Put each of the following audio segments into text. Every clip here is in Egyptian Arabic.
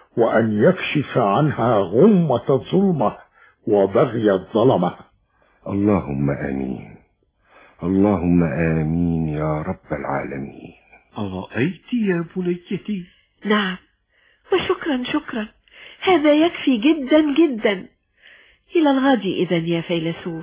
وأن يكشف عنها غمة الظلمة وبغي الظلمة اللهم آمين اللهم آمين يا رب العالمين أرأيت يا بنيتي نعم وشكرا شكرا هذا يكفي جدا جدا إلى الغد إذا يا فيلسوف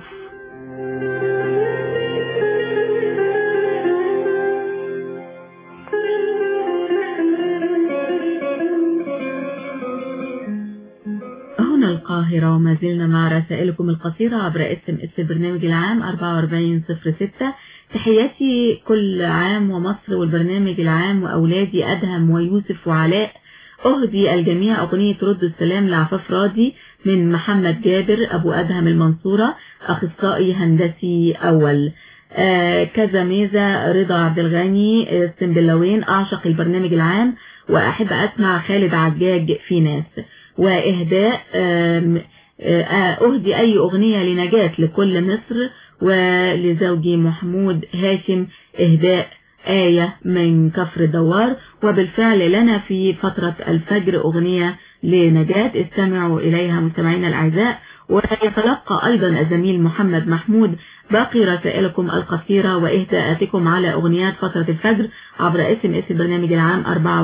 هنا القاهرة وما زلنا مع رسائلكم القصيرة عبر اسم اس البرنامج العام 4406 تحياتي كل عام ومصر والبرنامج العام وأولادي أدهم ويوسف وعلاء أهدي الجميع أغنية رد السلام لعفاف راضي من محمد جابر أبو أدهم المنصورة أخصائي هندسي أول آه كذا ميزة رضا عبد الغني آه سنبلاوين أعشق البرنامج العام وأحب أسمع خالد عجاج في ناس وإهداء آه أهدي أي أغنية لنجاة لكل مصر ولزوجي محمود هاشم إهداء آية من كفر الدوار وبالفعل لنا في فترة الفجر أغنية لنجاة استمعوا إليها مستمعينا الأعزاء ويتلقى أيضا الزميل محمد محمود باقي رسائلكم القصيرة وإهداءاتكم على أغنيات فترة الفجر عبر اسم اس البرنامج العام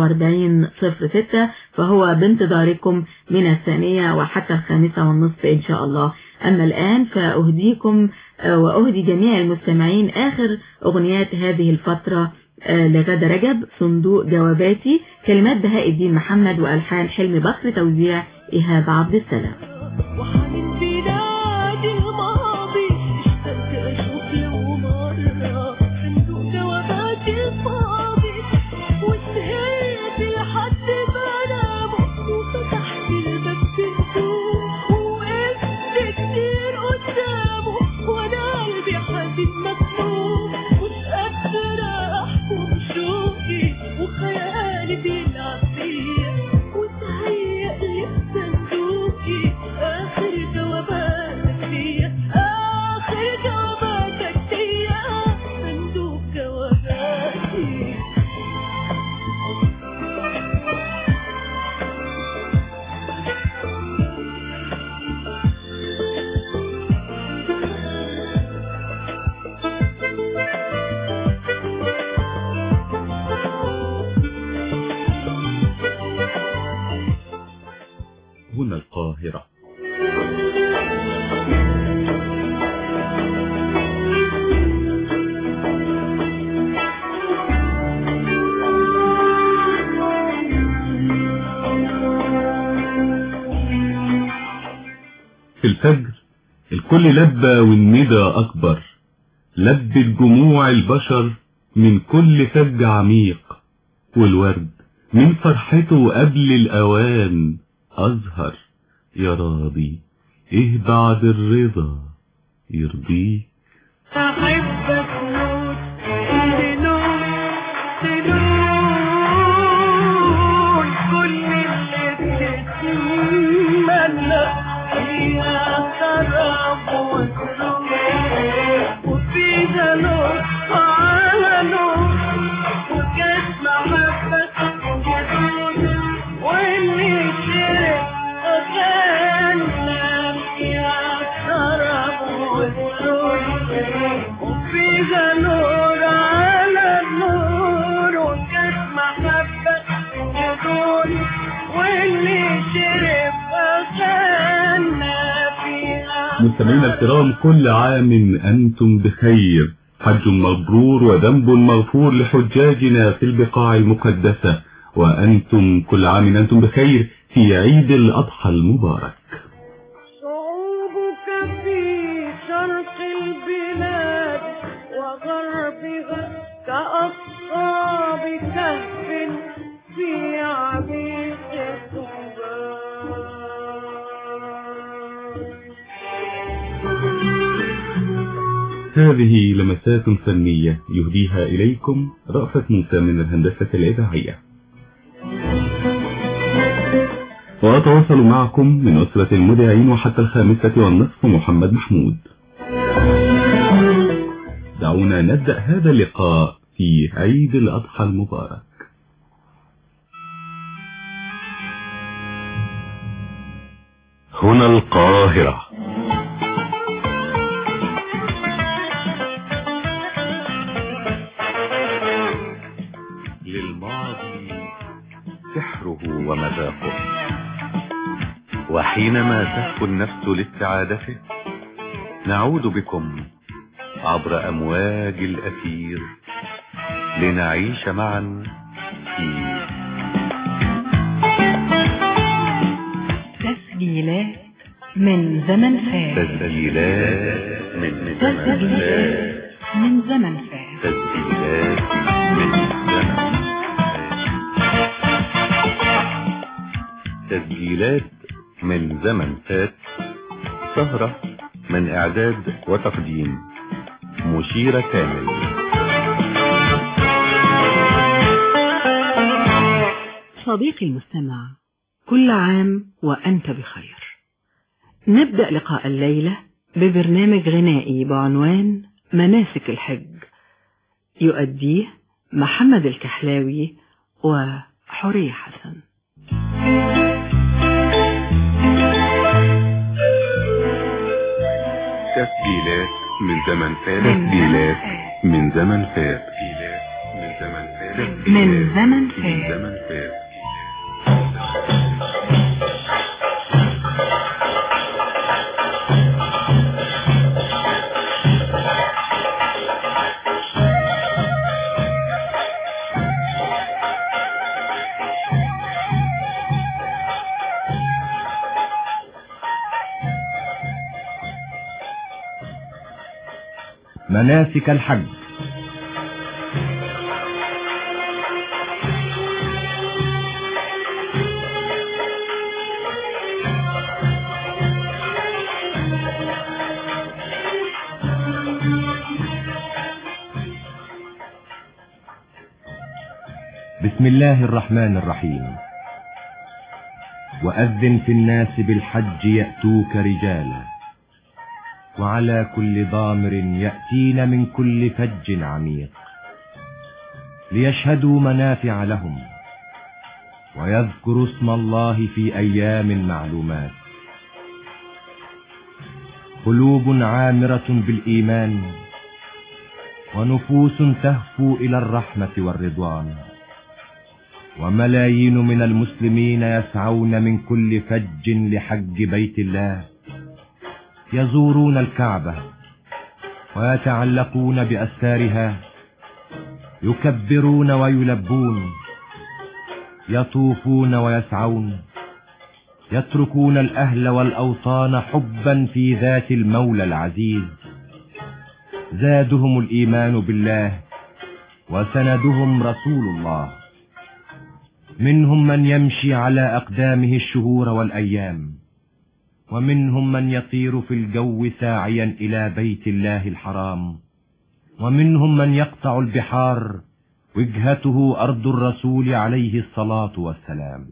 4406 فهو بانتظاركم من الثانية وحتى الخامسة والنصف إن شاء الله أما الآن فأهديكم وأهدي جميع المستمعين آخر أغنيات هذه الفترة لغدا رجب صندوق جواباتي كلمات بهاء الدين محمد وألحان حلمي بكر توزيع إيهاب عبد السلام وحنين بلاد الماضي اشتقت اشوف لو مرة صندوق جواباتي الفاضي وانتهيت لحد ما انام وفتحت الباب بهدوء ووقفت كتير قدامه وانا قلبي حزين مكتوب مش قادرة احكم شوقي وخيالي بيلعب فيا وتهيأ لي صندوقي آخر جواباتك ليا آخر جواباتك ليا صندوق جواباتي هنا القاهرة في الفجر الكل لبى والندى أكبر لبت جموع البشر من كل فج عميق والورد من فرحته قبل الأوان أزهر يا راضي إيه بعد الرضا يرضيك أحبك نور تنور تنور كل اللي بتتمنى فيها سراب وسرور وفيها نور على نور وكاس محبة جدود واللي شرب غنى فيها سراب وسرور وفيها نور على نور وكاس محبة جدود واللي شرب غنى فيها مستمعينا الكرام كل عام أنتم بخير حج مبرور وذنب مغفور لحجاجنا في البقاع المقدسة وأنتم كل عام أنتم بخير في عيد الأضحى المبارك شعوبك في شرق البلاد وغربها كأصحاب كهف في عميق هذه لمسات فنية يهديها إليكم رأفت موسى من الهندسة الإذاعية وأتواصل معكم من أسرة المذيعين وحتى الخامسة والنصف محمد محمود دعونا نبدأ هذا اللقاء في عيد الأضحى المبارك هنا القاهرة للماضي سحره ومذاقه وحينما تهفو النفس لاستعادته نعود بكم عبر أمواج الأثير لنعيش معا في تسجيلات من زمن فات تسجيلات من زمن فات من زمن فات تسجيلات من زمن تسجيلات من زمن فات سهرة من إعداد وتقديم مشيرة كامل صديقي المستمع كل عام وأنت بخير نبدأ لقاء الليلة ببرنامج غنائي بعنوان مناسك الحج يؤديه محمد الكحلاوي وحورية حسن تسجيلات من زمن فات تسجيلات من زمن فات تسجيلات من زمن فات من زمن من فات زمن فات مناسك الحج بسم الله الرحمن الرحيم وأذن في الناس بالحج يأتوك رجالا وعلى كل ضامر يأتين من كل فج عميق ليشهدوا منافع لهم ويذكروا اسم الله في أيام معلومات قلوب عامرة بالإيمان ونفوس تهفو إلى الرحمة والرضوان وملايين من المسلمين يسعون من كل فج لحج بيت الله يزورون الكعبة ويتعلقون بأستارها يكبرون ويلبون يطوفون ويسعون يتركون الأهل والأوطان حبا في ذات المولى العزيز زادهم الإيمان بالله وسندهم رسول الله منهم من يمشي على أقدامه الشهور والأيام ومنهم من يطير في الجو ساعيا إلى بيت الله الحرام ومنهم من يقطع البحار وجهته أرض الرسول عليه الصلاة والسلام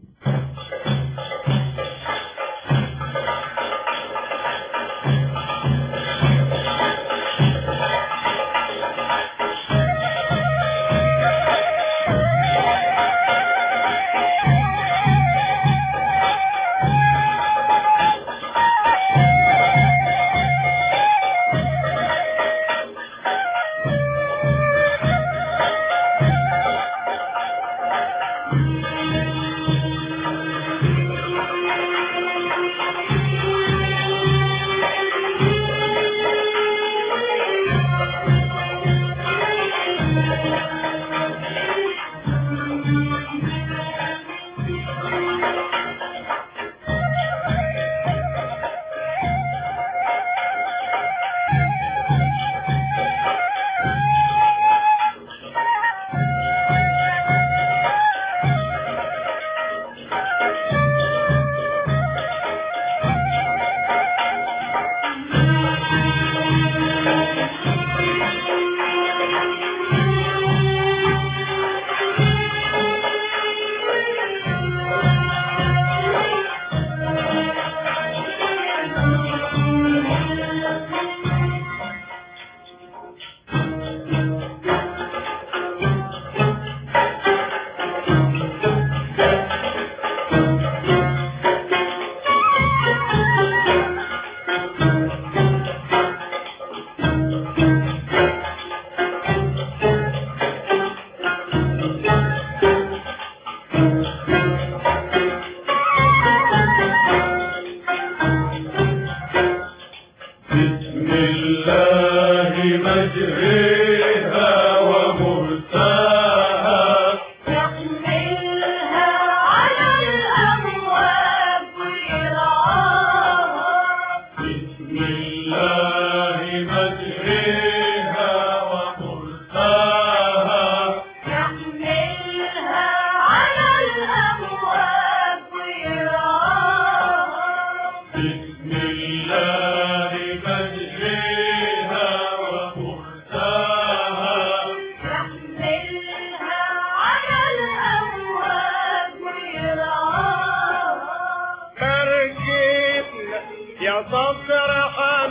يا صدر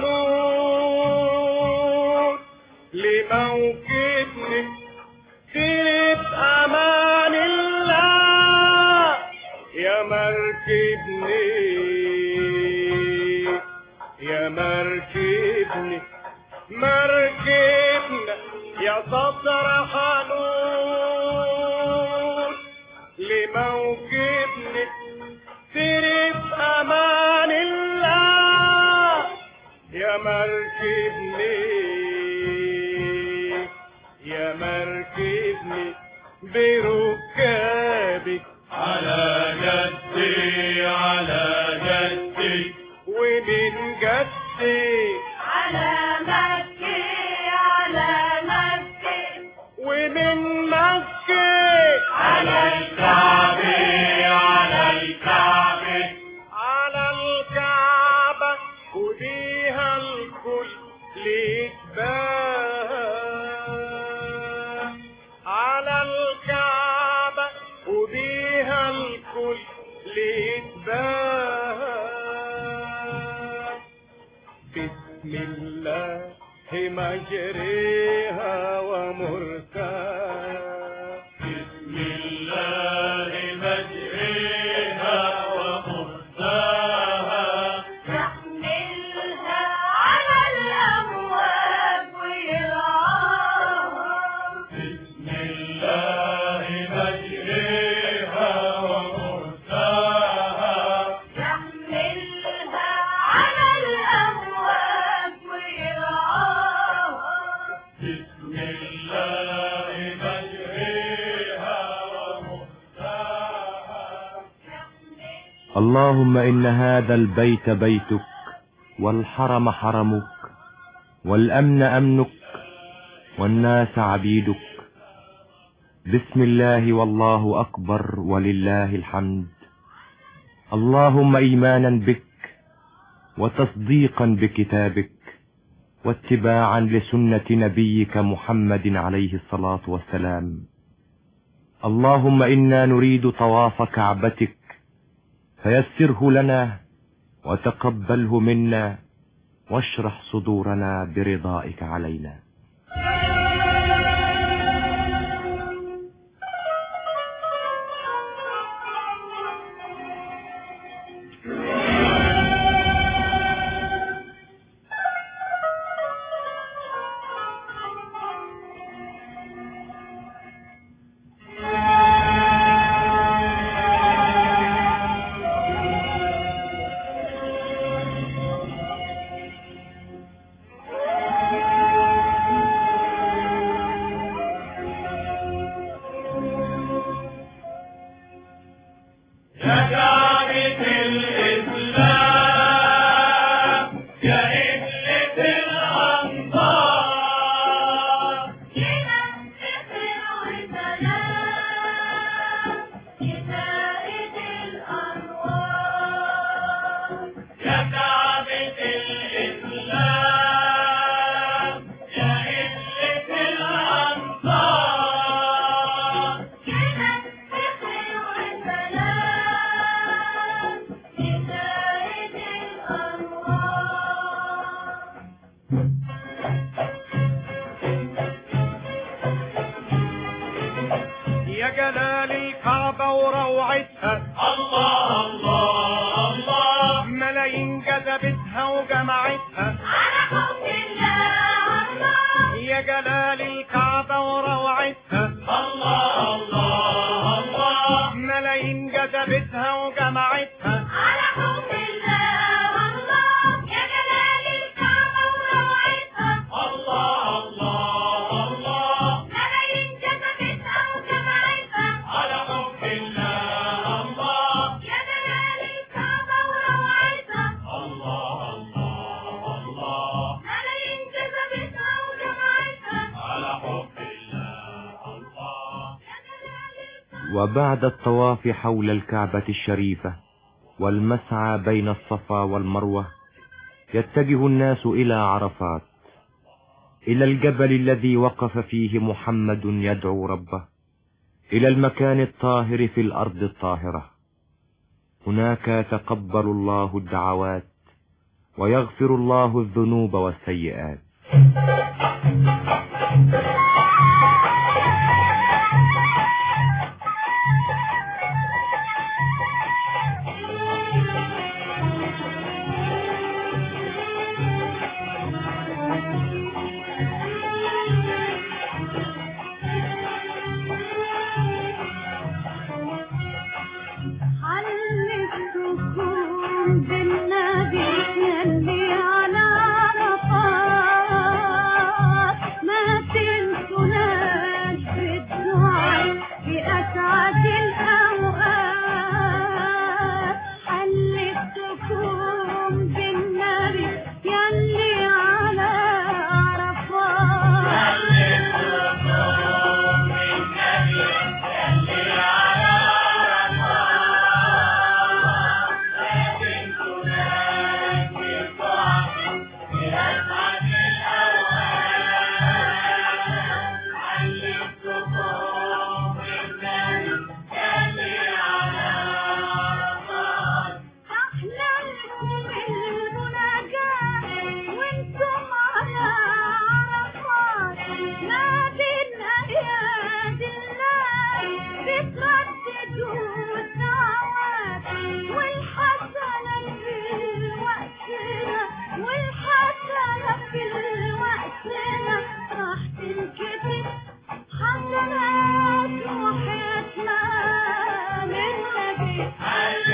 حنون لموكبني سيرة أمان الله يا مركبني يا مركبني مركبنا يا صدر حنون لموكبني سيرة أمان الله يا مركبني يا مركبني بركابك على جدي على جدي ومن جدي على مكة على مكة ومن مكة على الكعبة على الكعبة على الكعبة وديها الكل يتباهى على الكعبة وديها الكل يتباهى بسم الله مجريها ومرساها بسم الله مجريها ومرساها يحملها على الأمواج ويرعاها بسم الله مجريها ومرساها يحملها على الأمواج ويرعاها بسم الله مجريها ومرساها اللهم إن هذا البيت بيتك والحرم حرمك والأمن أمنك والناس عبيدك بسم الله والله أكبر ولله الحمد اللهم إيمانا بك وتصديقا بكتابك واتباعا لسنة نبيك محمد عليه الصلاة والسلام اللهم إنا نريد طواف كعبتك فيسره لنا وتقبله منا واشرح صدورنا برضائك علينا يا كعبة الإسلام يا قبلة الأنصار لنا فخر وسلام كفائة الأنوار يا كعبة الإسلام يا قبلة الأنصار لنا فخر وسلام كفائة الأنوار يا جلال الكعبة وروعتها الله الله الله ملايين جذبتها وجمعتها على حب الله الله يا جلال الكعبة وروعتها الله الله الله ملايين جذبتها وجمعتها على حب الله الله يا جلال الكعبة وروعتها الله الله الله ملايين جذبتها وجمعتها على حب الله الله يا جلال الكعبة وروعتها الله الله الله ملايين جذبتها وجمعتها على حب الله الله يا جلال الكعبة وبعد الطواف حول الكعبة الشريفة والمسعى بين الصفا والمروة يتجه الناس إلى عرفات إلى الجبل الذي وقف فيه محمد يدعو ربه إلى المكان الطاهر في الأرض الطاهرة هناك يتقبل الله الدعوات ويغفر الله الذنوب والسيئات حلفتكم بالنبي يلي على عرفات ما تنسوناش بالدعاء في أسعد الأوقات حلفتكم بالنبي يلي على عرفات أحلامكم المناجاة وانتم على عرفات ما بين أياد الله بترددوا الدعوات والحسنة في وقتنا والحسنة في وقتنا راح تنكتب حسنات وحياتنا للنبي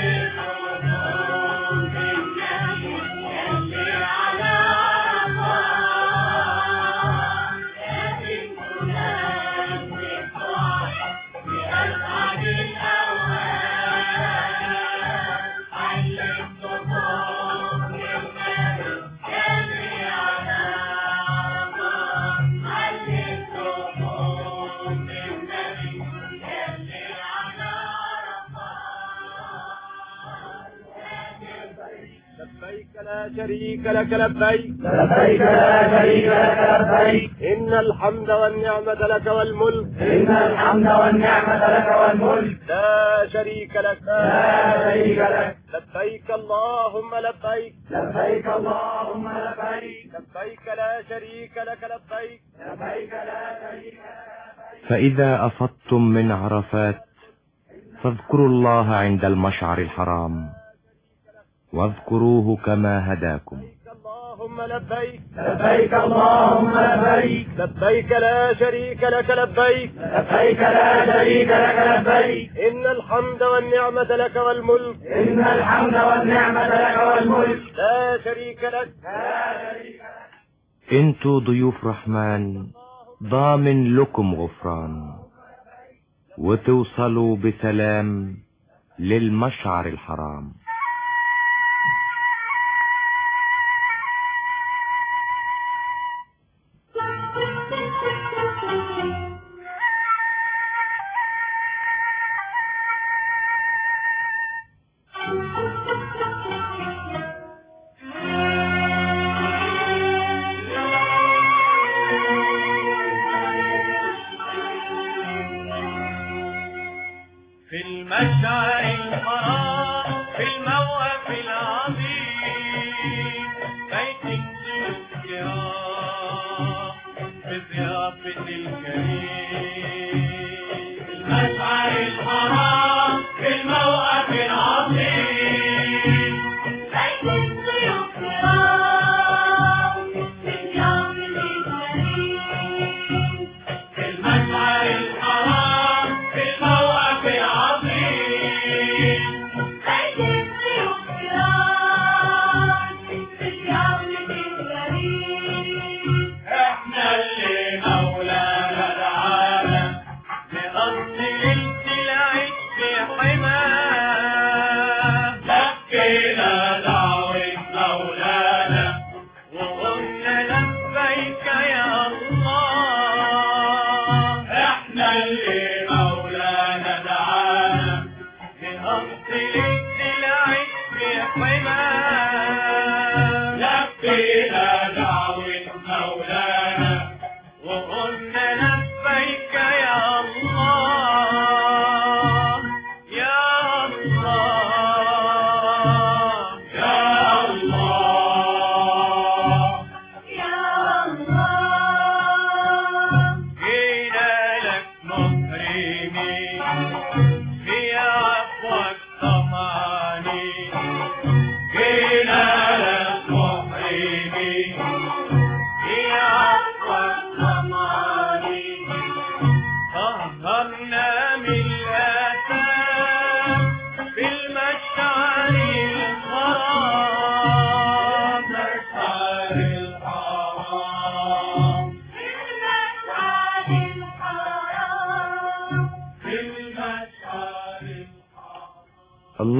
لبيك لا شريك لك لبيك لبيك لا شريك لك لبيك إن الحمد والنعمة لك والملك إن الحمد والنعمة لك والملك لا شريك لك لا شريك لك لبيك اللهم لبيك لبيك اللهم لبيك لبيك لا شريك لك لبيك لبيك لا شريك لك فإذا أفضتم من عرفات فاذكروا الله عند المشعر الحرام واذكروه كما هداكم اللهم لبيك لبيك اللهم لبيك لبيك لا شريك لك لبيك لبيك لا شريك لك لبيك إن الحمد والنعمة لك والملك إن الحمد والنعمة لك والملك لا شريك لك انتوا ضيوف رحمن ضامن لكم غفران وتوصلوا بسلام للمشعر الحرام في المشعر الحرام في الموقف العظيم بيت ضيوف كرام بضيافة الكريم المشعر الحرام في الموقف العظيم بيت الضيوف كرام باليوم الكريم في المشعر الحرام في الموقف العظيم بيت الضيوف كرام باليوم الكريم احنا اللي مولانا دعانا نقضي ليلة العيد في حماه لبينا دعوة مولانا وقلنا لبيك يا الله احنا اللي مولانا دعانا نقضي ليلة العيد في حماه لبينا دعوة مولانا وقلنا لبيك يا الله يا الله يا الله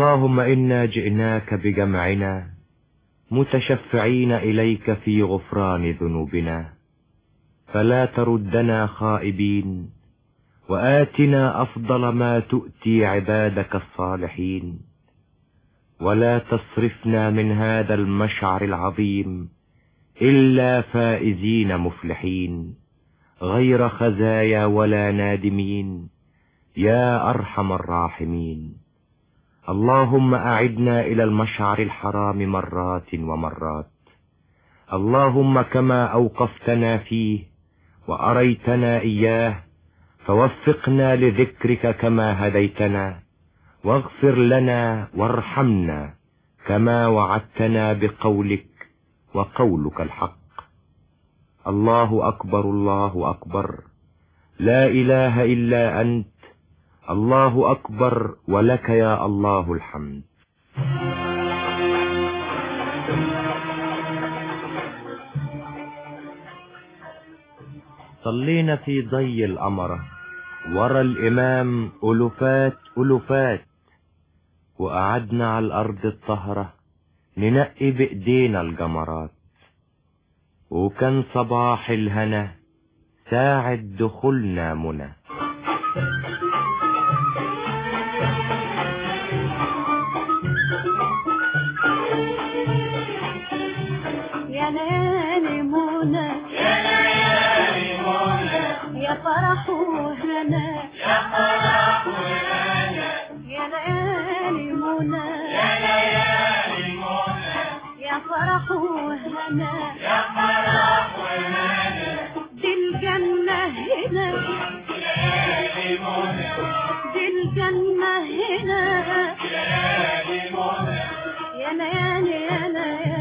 اللهم إنا جئناك بجمعنا متشفعين إليك في غفران ذنوبنا فلا تردنا خائبين وآتنا أفضل ما تؤتي عبادك الصالحين ولا تصرفنا من هذا المشعر العظيم إلا فائزين مفلحين غير خزايا ولا نادمين يا أرحم الراحمين اللهم أعدنا إلى المشعر الحرام مرات ومرات اللهم كما أوقفتنا فيه وأريتنا إياه فوفقنا لذكرك كما هديتنا واغفر لنا وارحمنا كما وعدتنا بقولك وقولك الحق الله أكبر الله أكبر لا إله إلا أنت الله أكبر ولك يا الله الحمد صلينا في ضي القمرة ورا الإمام ألوفات ألوفات وقعدنا على الأرض الطهرة ننقي بإيدينا الجمرات وكان صباح الهنا ساعة دخولنا منى يا ليالي منى يا ليالي منى يا فرح وهنا يا فرح وهنا يا ليالي منى يا ليالي منى يا فرح وهنا يا فرح وهنا دي الجنة هنا ليالي منى دي الجنة هنا ليالي منى يا ليالي يا ليالي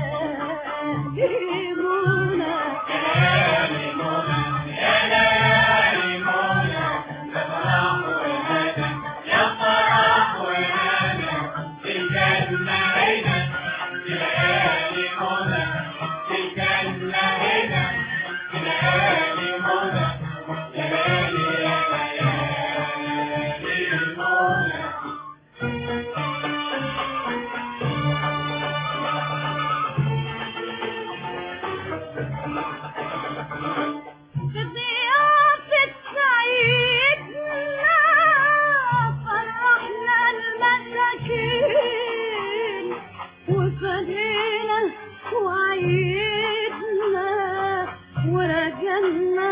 منى ليالي منى يا ليالي منى يا فرح وهنا يا فرح وهنا في الجنة هنا في ليالي منى في الجنة هنا في ليالي منى يا ليالي يا ليالي منى بضيافة سعيدنا فرحنا المساكين وفدينا وعيدنا ورجلنا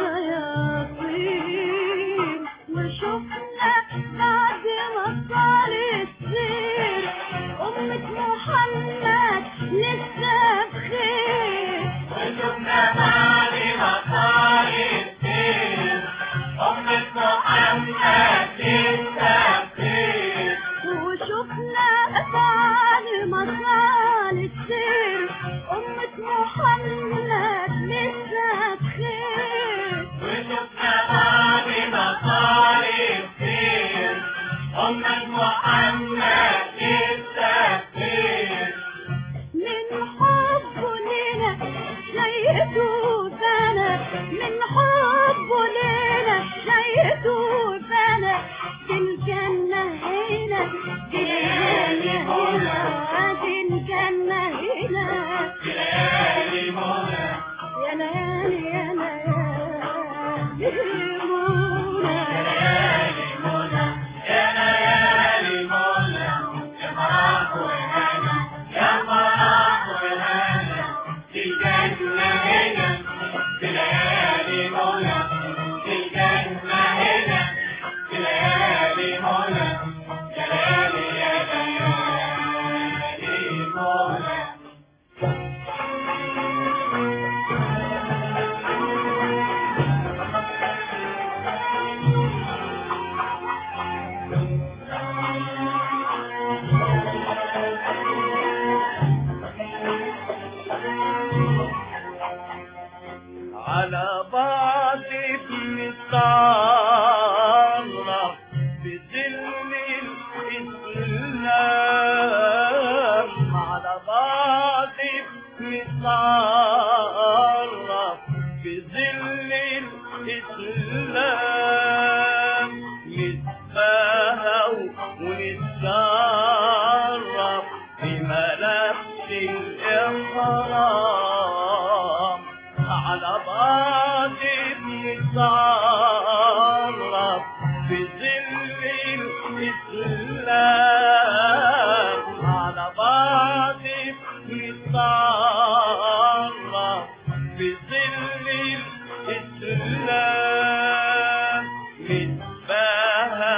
الشياطين وشفنا بعد ما صار السير أمة محمد لسه بخير وشفنا بعد ما صار السير أمة محمد لسه بخير وشفنا بعد ما صار السير أمة محمد لسه بخير وشفنا بعد ما صار السير أمة محمد لسه بخير من حبه لنا لقيته فانا من حبه لنا لقيته فانا دي الجنة هنا دي الجنة هنا دي الجنة هنا دي ليالي منى يا ليالي يا ليالي منى يا ليالي منى يا ليالي منى يا فرح وهنا يا فرح وهنا في الجنة هنا في ليالي منى في الجنة هنا في ليالي منى يا ليالي يا ليالي منى على بعض بنتعرف بظل الإسلام على بعض بنتعرف بظل الإسلام نتفاهى ونتشارك بملابس الإحرام على بعض بنتعرف في ظل الإسلام على بعض بنتعرف في ظل الإسلام نتباهى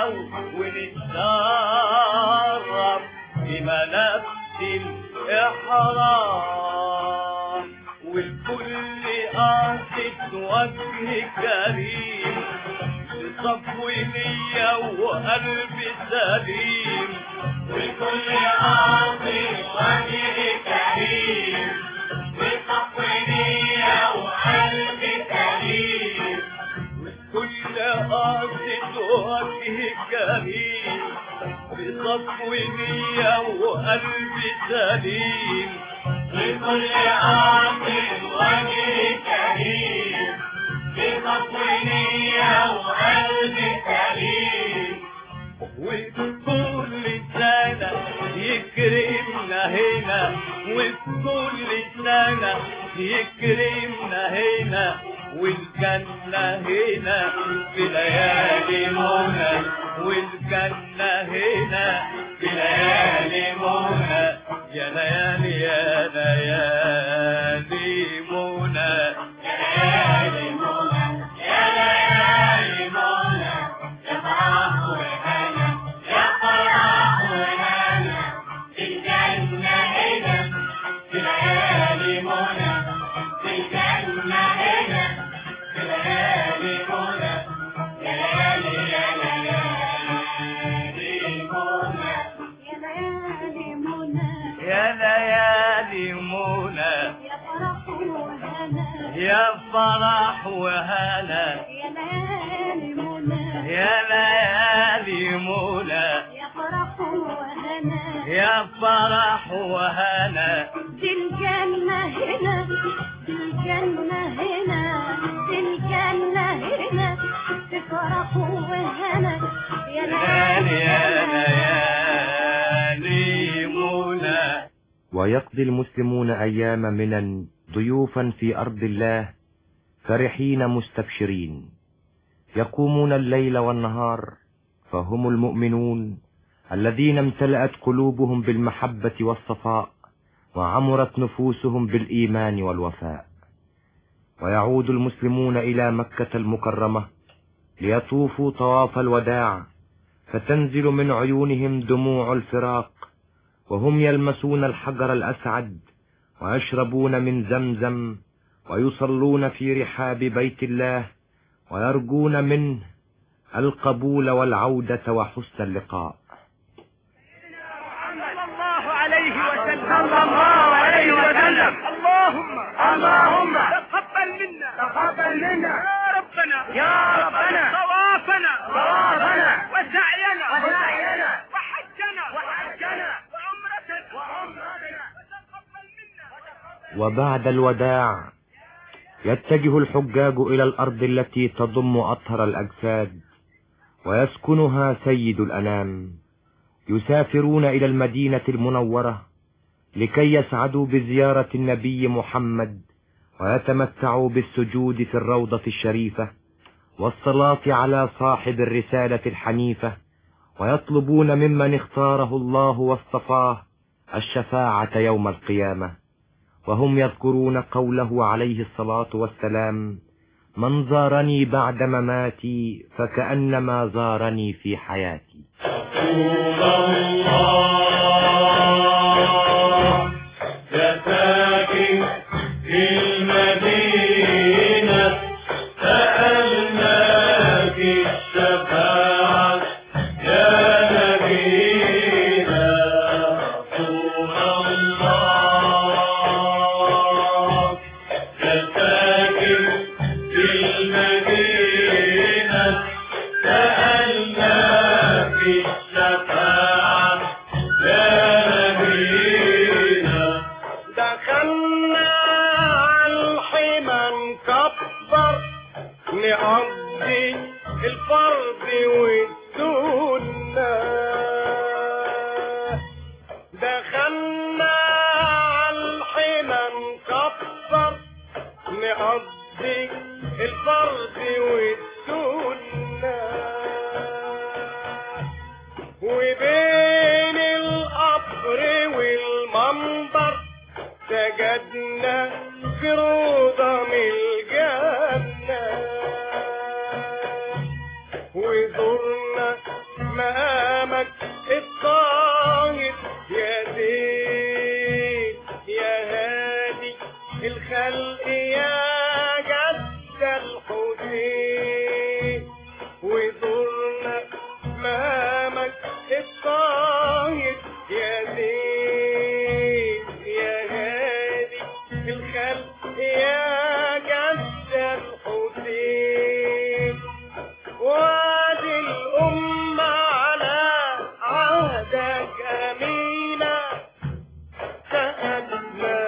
ونتشرف بملابس الإحرام والكل قاصد وجه كريم بصفو نية وقلب سليم والكل قاصد وجه كريم بصفو نية وقلب سليم والكل قاصد وجه كريم بصفو نية وقلب سليم لكل عاقل وجه كريم بصفو نية وقلب سليم وكل سنة يكرمنا هنا وكل سنة يكرمنا هنا والجنة هنا في ليالي منى والجنة هنا في ليالي منى يا ليالي يا ليالي منى يا ليالي منى يا ليالي منى يا فرح وهنا يا فرح وهنا في الجنة هنا في ليالي منى في الجنة هنا في ليالي منى يا ليالي يا ليالي منى يا ليالي منى يا فرح وهنا يا ليالي منى يا فرح وهنا دي الجنة هنا دي الجنة هنا دي الجنة هنا تفرح وهنا يا ليالي يا ليالي منى ويقضي المسلمون أيام منا ضيوفا في أرض الله فرحين مستبشرين يقومون الليل والنهار فهم المؤمنون الذين امتلأت قلوبهم بالمحبة والصفاء وعمرت نفوسهم بالإيمان والوفاء ويعود المسلمون إلى مكة المكرمة ليطوفوا طواف الوداع فتنزل من عيونهم دموع الفراق وهم يلمسون الحجر الأسعد ويشربون من زمزم ويصلون في رحاب بيت الله ويرجون منه القبول والعودة وحسن اللقاء صلى الله عليه وسلم صلى الله عليه وسلم اللهم اللهم تقبل منا تقبل منا يا ربنا يا ربنا طوافنا طوافنا وسعينا وسعينا وحجنا وحجنا وعمرتنا وعمرتنا وتقبل منا وبعد الوداع يتجه الحجاج إلى الأرض التي تضم أطهر الأجساد ويسكنها سيد الأنام يسافرون إلى المدينة المنورة لكي يسعدوا بزيارة النبي محمد ويتمتعوا بالسجود في الروضة الشريفة والصلاة على صاحب الرسالة الحنيفة ويطلبون ممن اختاره الله واصطفاه الشفاعة يوم القيامة وهم يذكرون قوله عليه الصلاة والسلام من زارني بعد مماتي فكأنما زارني في حياتي يا ساكن في المدينة سألناك الشفاعة يا نبينا رسول الله يا ساكن في المدينة سألناك الشفاعة يا نبينا دخلنا على الحمى نكبر نقضي الفرض والسنة دخلنا دخلنا عالحمى نكبر نقضي الفرض والسنة وبين القبر والمنبر سجدنا في روضة من الجنة وزرنا مقامك الطاهر يا زين يا هادي الخلق يا جد الحسين وزرنا مقامك الطاهر يا زين يا هادي الخلق يا جد الحسين وادي الأمة على عهدك أمينة سألنا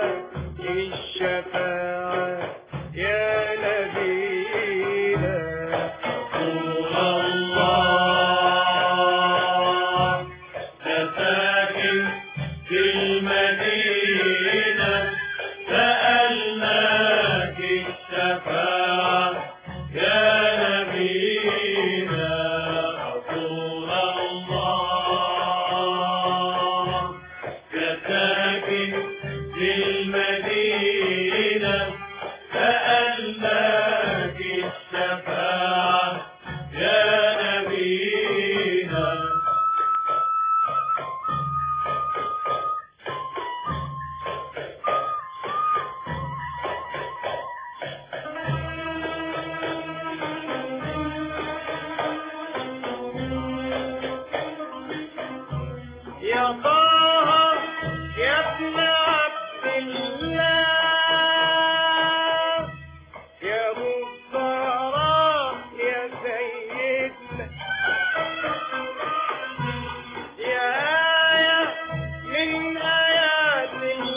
الشفاعة يا نبينا رسول الله ساكن في المدينة سألناك الشفاعة يا نبينا رسول الله يا ساكن في المدينة سألناك الشفاعة يا نبينا يا طه يا ابن عبد الله يا مصطفى يا سيدنا يا آية من آيات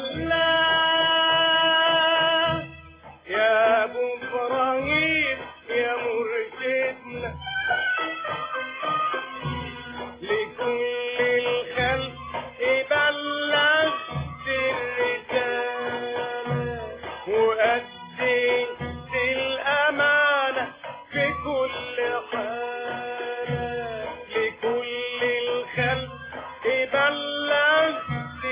الله يا أبو إبراهيم يا مرشدنا لكل الخلق بلغت الرسالة وأديت الأمانة في كل حالة لكل الخلق بلغت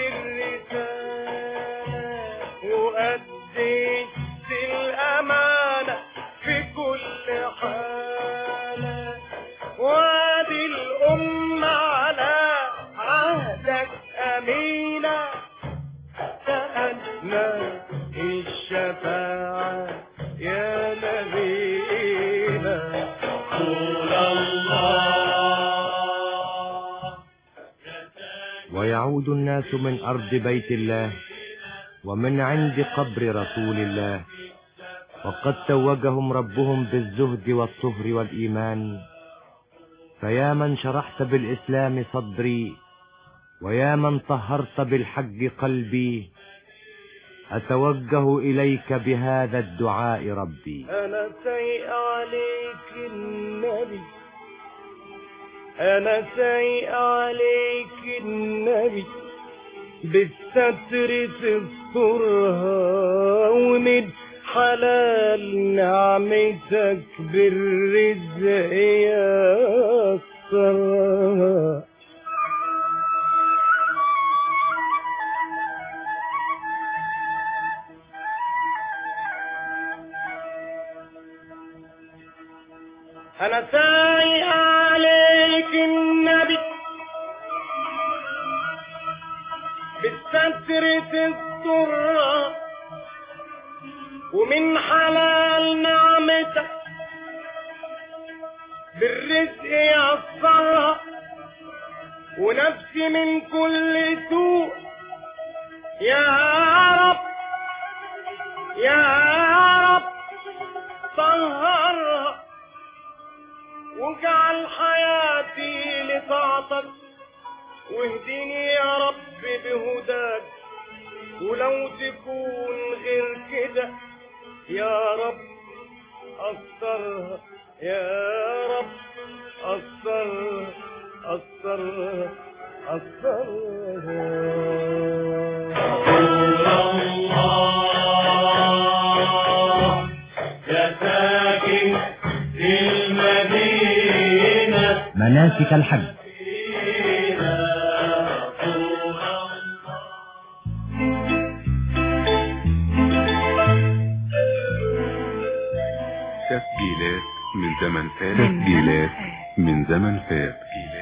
الرسالة وأديت الأمانة في كل حالة وادي الأمة على عهدك أمينة سألنا الشفاعة يا نبينا رسول الله ويعود الناس من أرض بيت الله ومن عند قبر رسول الله وقد توجهم ربهم بالزهد والطهر والإيمان فيا من شرحت بالإسلام صدري ويا من طهرت بالحج قلبي أتوجه إليك بهذا الدعاء ربي أنا سيء عليك النبي أنا سيء عليك النبي بالستر تسترها ومن حلال نعمتك بالرزق يسرها أنا سايق عليك النبي بالستر تسترها ومن حلال نعمتك بالرزق يسرها ونفسي من كل سوء يا رب يا رب طهرها واجعل حياتي لطاعتك واهدني يا رب بهداك ولو تكون غير كده يا رب أسترها يا رب أسترها أسترها يا ساكن في المدينة مناسك الحج تسجيلات من زمن فات تسجيلات من زمن فات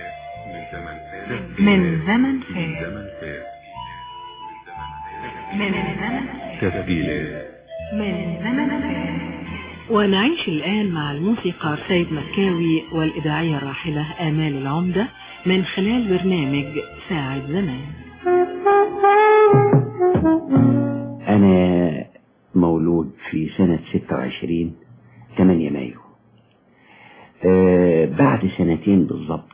من زمن من فات زمن فات من زمن فات تسجيلات من زمن فات ونعيش الآن مع الموسيقار سيد مكاوي والإذاعية الراحلة آمال العمدة من خلال برنامج ساعة زمان أنا مولود في سنة 26 8 مايو آه بعد سنتين بالظبط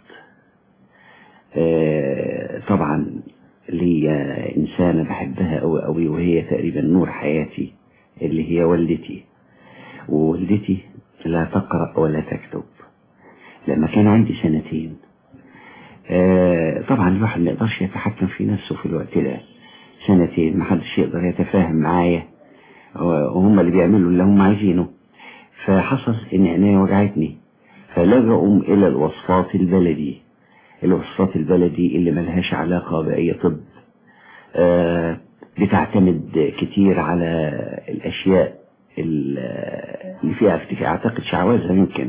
آه طبعا ليا إنسانة بحبها أوي أوي وهي تقريبا نور حياتي اللي هي والدتي ووالدتي لا تقرأ ولا تكتب لما كان عندي سنتين آه طبعا الواحد ما يقدرش يتحكم في نفسه في الوقت ده سنتين ما حدش يقدر يتفاهم معايا وهم اللي بيعملوا اللي هم عايزينه فحصل ان عينيا وجعتني فلجأوا الى الوصفات البلدي الوصفات البلدي اللي ملهاش علاقة بأي طب آه بتعتمد كتير على الأشياء اللي فيها افتكار اعتقد شعوذة يمكن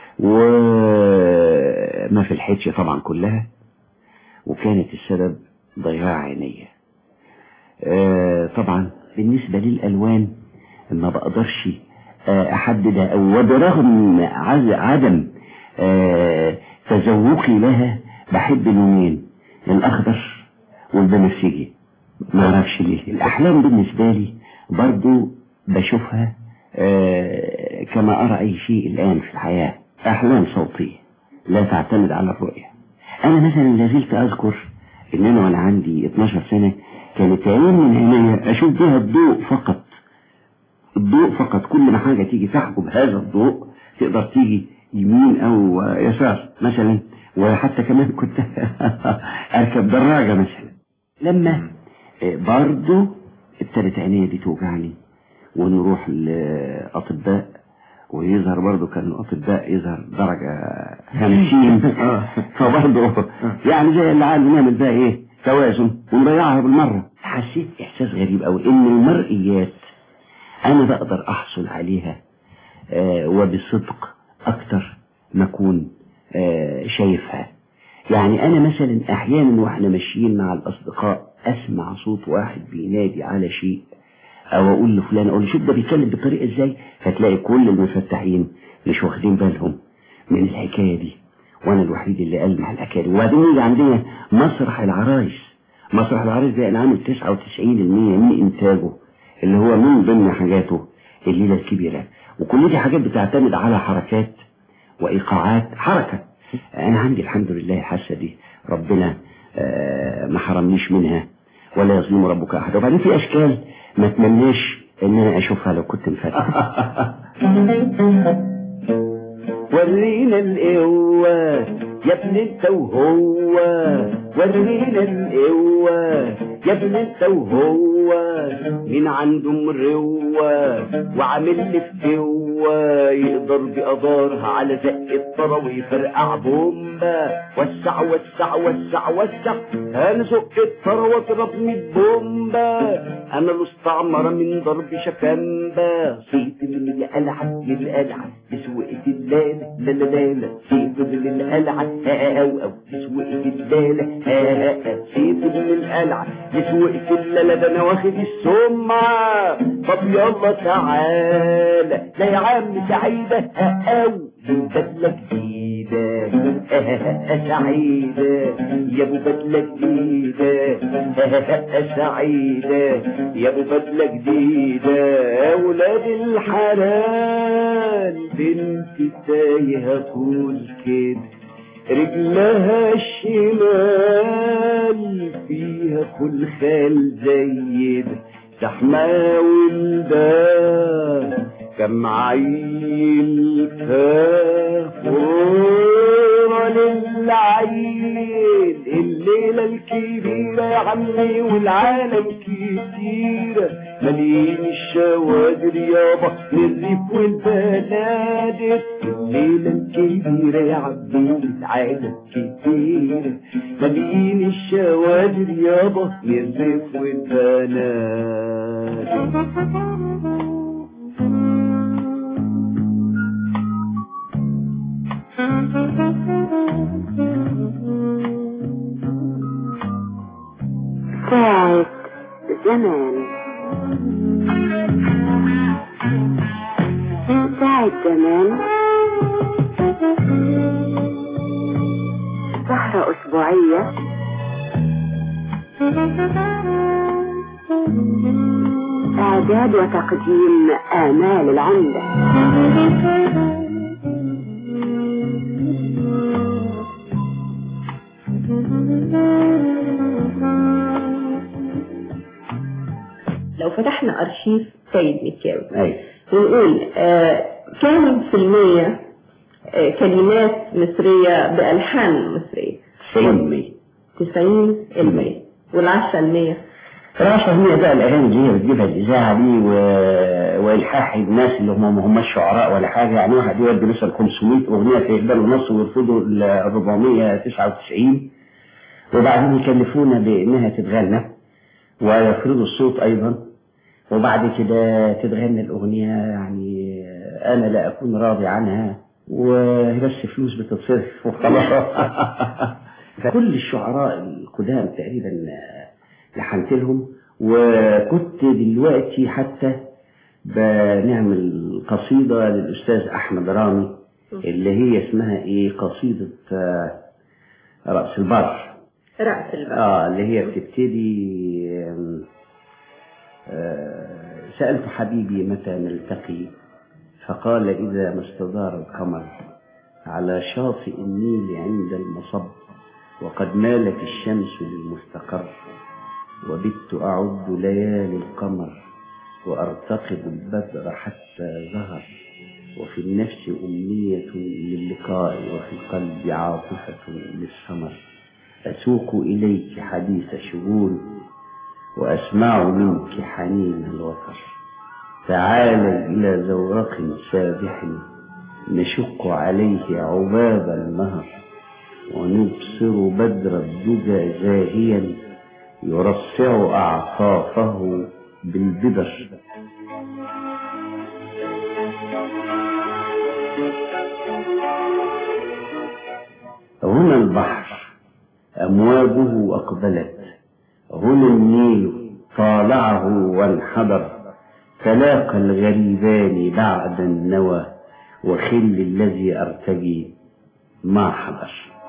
وما في الحيتش طبعا كلها وكانت السبب ضياع عينيا آه طبعا بالنسبة للألوان ما بقدرش آه أحددها أو وبرغم عدم آه تذوقي لها بحب اللونين الأخضر والبنفسجي ما اعرفش ليه الأحلام بالنسبة لي برضو بشوفها آه كما أرى أي شيء الآن في الحياة أحلام صوتية لا تعتمد على الرؤية أنا مثلا لازلت أذكر إن أنا وأنا عندي 12 سنة كانت عين من عينيا أشوف بها الضوء فقط الضوء فقط كل ما حاجة تيجي تحجب هذا الضوء تقدر تيجي يمين أو يسار مثلا وحتى كمان كنت أركب دراجة مثلا لما برضو ابتدت عينيا دي توجعني ونروح لأطباء ويظهر برضو كان الأطباء يظهر درجة خمسين فبرضو يعني زي اللي عايز نعمل بقى ايه توازن ونضيعها بالمرة حسيت إحساس غريب أوي إن المرئيات أنا بقدر أحصل عليها آه وبصدق أكتر ما أكون آه شايفها يعني أنا مثلا أحيانا وإحنا ماشيين مع الأصدقاء أسمع صوت واحد بينادي على شيء أو أقول لفلان أقول له شوف ده بيتكلم بطريقة إزاي فتلاقي كل المفتحين مش واخدين بالهم من الحكاية دي وأنا الوحيد اللي ألمح الحكاية دي وبعدين يجي عندنا مسرح العرايس مسرح العرايس ده أنا عامل 99% من إنتاجه اللي هو من ضمن حاجاته الليلة الكبيرة وكل دي حاجات بتعتمد على حركات وإيقاعات حركة أنا عندي الحمد لله الحاسة دي ربنا آه ما حرمنيش منها ولا يظلم ربك أحد وبعدين في أشكال ما اتمناش إن أنا أشوفها لو كنت مفاتح ورينا القوة يا ابن انت وهو ورينا القوة يا ابن انت وهو مين عنده مروة وعامل لي فتوة يقدر بقدارها على زق الطرا ويفرقع بومبا وسع وسع وسع وسع انا زق الطرا واضرب ميت بومبا انا الاستعمرة من ضرب شكامبا صيت من القلعة للقلعة بسوقة الليلة لا لا لا لا صيت من القلعة او او بسوقة الليلة صيت من القلعة بسوقة الليلة ده انا واخد السمعة طب يلا تعالى لا يا عم سعيدة او بدلة جديدة سعيدة يا ابو بدلة جديدة سعيدة يا ابو بدلة جديدة اولاد الحلال بنت تايهة طول كده رجلها الشمال فيها خلخال زي ده زحمة ولدان كم عيل كافورة للعيل الليلة الكبيرة يا عمي والعالم كتيرة مليين الشوادر يابا للريف والبنادق الليلة الكبيرة يا عمي والعالم كتيرة مليين الشوادر يابا للريف والبنادق ساعة زمان ساعة زمان سهرة أسبوعية إعداد وتقديم آمال العمدة لو فتحنا أرشيف سيد مكاوي أي ونقول آه كام في المية آه كلمات مصرية بألحان مصرية 90 90 المية والعشرة المية العشرة هي بقى الأغاني اللي هي بتجيبها الإذاعة دي و... وإلحاح الناس اللي هم ما هماش شعراء ولا حاجة يعني واحد يودي مثلا 500 أغنية فيقبلوا نص ويرفضوا ال 499 وبعدين يكلفونا بإنها تتغنى ويفرضوا الصوت أيضا وبعد كده تتغنى الأغنية يعني أنا لا أكون راضي عنها وبس فلوس بتتصرف وخلاص فكل الشعراء القدام تقريبا لحنت لهم وكنت دلوقتي حتى بنعمل قصيدة للأستاذ أحمد رامي اللي هي اسمها إيه قصيدة آه، رأس البر رأس البر اه اللي هي بتبتدي آم، آه، سألت حبيبي متى نلتقي فقال إذا ما استدار القمر على شاطئ النيل عند المصب وقد مالت الشمس للمستقر وبت أعد ليالي القمر وأرتقب البدر حتى ظهر وفي النفس أمنية للقاء وفي القلب عاطفة للسمر أسوق إليك حديث شجون وأسمع منك حنين الوتر تعالي إلى زورق سابح نشق عليه عباب النهر ونبصر بدر الدجى زاهيا يرصع أعطافه بالبدر هنا البحر أمواجه أقبلت هنا النيل طالعه وانحدر تلاقى الغريبان بعد النوى وخل الذي أرتجي ما حضر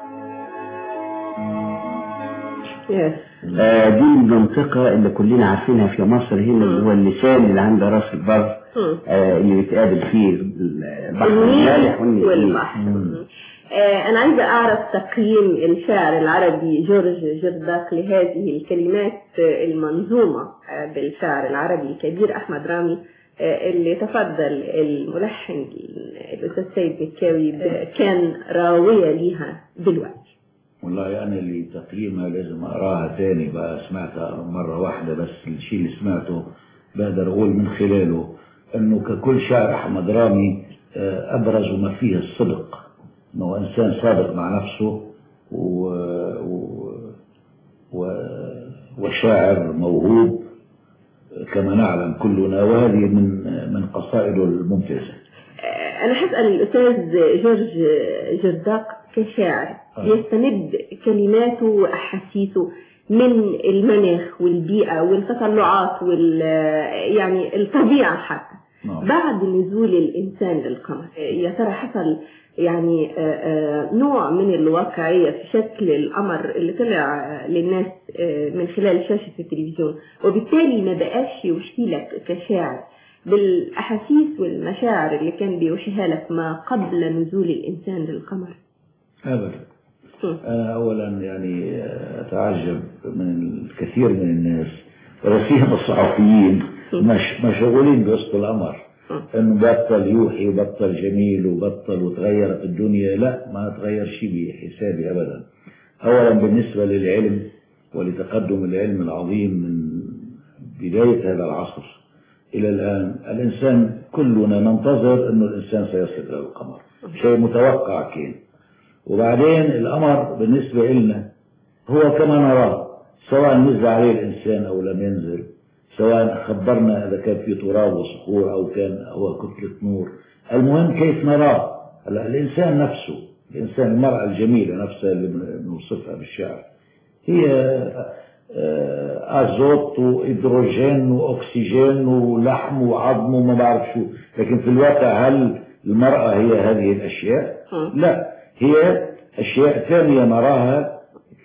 آه دي المنطقة اللي كلنا عارفينها في مصر هنا اللي هو اللسان اللي عند راس البر آه اللي بيتقابل فيه البحر المالح النيل والبحر آه أنا عايزة أعرف تقييم الشاعر العربي جورج جرداق لهذه الكلمات آه، المنظومة آه، بالشاعر العربي الكبير أحمد رامي آه، اللي تفضل الملحن الأستاذ سيد مكاوي ب- كان راوية ليها دلوقتي والله أنا اللي تقييمها لازم أقراها تاني بقى سمعتها مرة واحدة بس الشيء اللي سمعته بقدر أقول من خلاله أنه ككل شاعر أحمد رامي آه، أبرز ما فيه الصدق أنه إنسان صادق مع نفسه و... و... و... وشاعر موهوب كما نعلم كلنا وهذه من من قصائده الممتازة آه، أنا هسأل الأستاذ جورج جرداق كشاعر آه. يستمد كلماته وأحاسيسه من المناخ والبيئة والتطلعات وال يعني الطبيعة حتى نعم. بعد نزول الإنسان للقمر آه، يا ترى حصل يعني آه، آه، نوع من الواقعية في شكل القمر اللي طلع آه، للناس آه، من خلال شاشة التلفزيون وبالتالي ما بقاش يوحي لك كشاعر بالأحاسيس والمشاعر اللي كان بيوحيها لك ما قبل نزول الإنسان للقمر أبدا أنا أولا يعني أتعجب من الكثير من الناس ولا سيما الصحفيين مش مشغولين بوسط الأمر إنه بطل يوحي وبطل جميل وبطل وتغيرت الدنيا لا ما تغير شيء بحسابي أبدا أولا بالنسبة للعلم ولتقدم العلم العظيم من بداية هذا العصر إلى الآن الإنسان كلنا ننتظر أنه الإنسان سيصل إلى القمر شيء متوقع كان وبعدين القمر بالنسبة لنا هو كما نراه سواء نزل عليه الإنسان أو لم ينزل سواء خبرنا إذا كان في تراب وصخور أو كان هو كتلة نور المهم كيف نراه هلا الإنسان نفسه الإنسان المرأة الجميلة نفسها اللي بنوصفها بالشعر هي أزوت وإدروجين وأكسجين ولحم وعظم وما بعرف شو لكن في الواقع هل المرأة هي هذه الأشياء لا هي أشياء ثانية نراها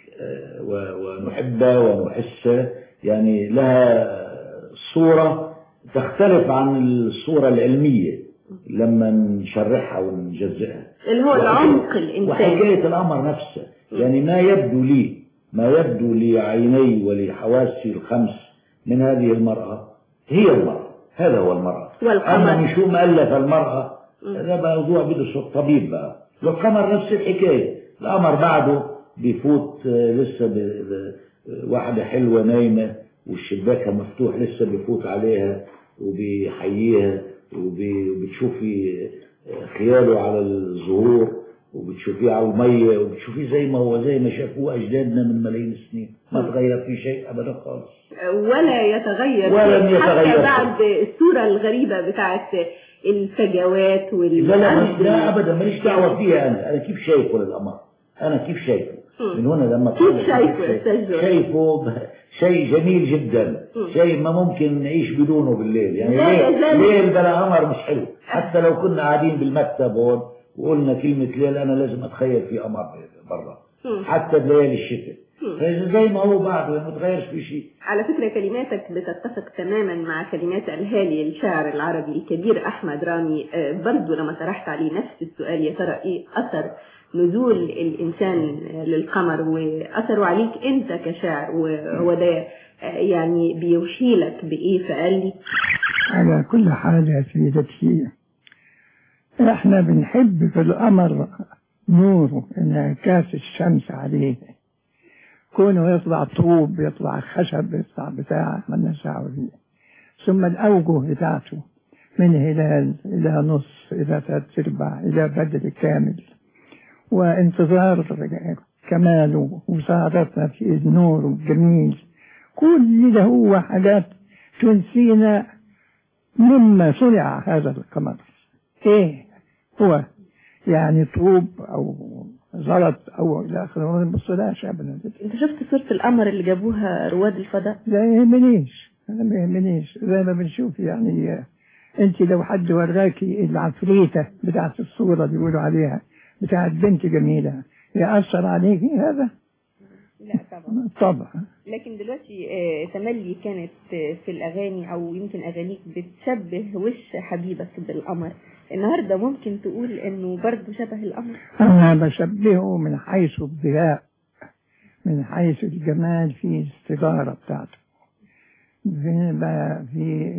ونحبها ونحسها يعني لها صورة تختلف عن الصورة العلمية لما نشرحها ونجزئها اللي هو العمق الإنساني وحكاية الأمر نفسه يعني ما يبدو لي ما يبدو لعيني ولحواسي الخمس من هذه المرأة هي المرأة هذا هو المرأة والقمر. أما من شو مألف المرأة هذا موضوع بده الطبيب بقى والقمر نفس الحكاية القمر بعده بيفوت آه، لسه ب... ب... واحدة حلوة نايمة والشباكها مفتوح لسه بيفوت عليها وبيحييها وبي- وبتشوفي آه، خياله على الزهور وبتشوفيه على المية وبتشوفيه زي ما هو زي ما شافوه أجدادنا من ملايين السنين ما تغير فيه شيء أبدا خالص ولا يتغير ولن شيء. يتغير حتى بعد الصورة الغريبة بتاعت الفجوات لا لا ماليش- والأرض لا ابدا ماليش دعوه فيها انا انا كيف شايفه للقمر انا كيف شايفه مم. من هنا لما كيف طلع- شايفه يا أستاذ جورج؟ شايفه ب- شيء جميل جدا مم. شيء ما ممكن نعيش بدونه بالليل يعني لا ليه يزال- ليل بلا قمر مش حلو حتى لو كنا قاعدين بالمكتب هون وقلنا كلمة ليل أنا لازم أتخيل في قمر برا مم. حتى بليالي الشتاء مم. فزي ما هو بعده ما تغيرش في شيء على فكرة كلماتك بتتفق تماما مع كلمات الهالي الشاعر العربي الكبير أحمد رامي آه، برضو لما طرحت عليه نفس السؤال يا ترى إيه أثر نزول الإنسان للقمر وأثره عليك أنت كشاعر وهو ده آه، يعني بيوحي لك بإيه فقال لي على كل حال يا سيدتي احنا بنحب في القمر نوره انعكاس الشمس عليه كونه يطلع طوب يطلع خشب يطلع بتاع ما دعوه بيه ثم الأوجه بتاعته من هلال إلى نصف إلى ثلاث أرباع إلى بدر كامل وانتظار كماله وسعادتنا في النور الجميل كل ده هو حاجات تنسينا مما صنع هذا القمر ايه هو يعني طوب او زلط او الى اخره ما نبصلهاش ابدا انت شفت صورة القمر اللي جابوها رواد الفضاء لا يهمنيش انا ما يهمنيش زي ما بنشوف يعني آه، انت لو حد وراكي العفريته بتاعت الصوره اللي بيقولوا عليها بتاعت بنت جميله يأثر عليكي هذا لا طبعا طبعا لكن دلوقتي آه، تملي كانت آه، في الأغاني أو يمكن أغانيك بتشبه وش حبيبك بالقمر النهاردة ممكن تقول إنه برضه شبه القمر أنا بشبهه من حيث الضياء من حيث الجمال في الاستدارة بتاعته في ما في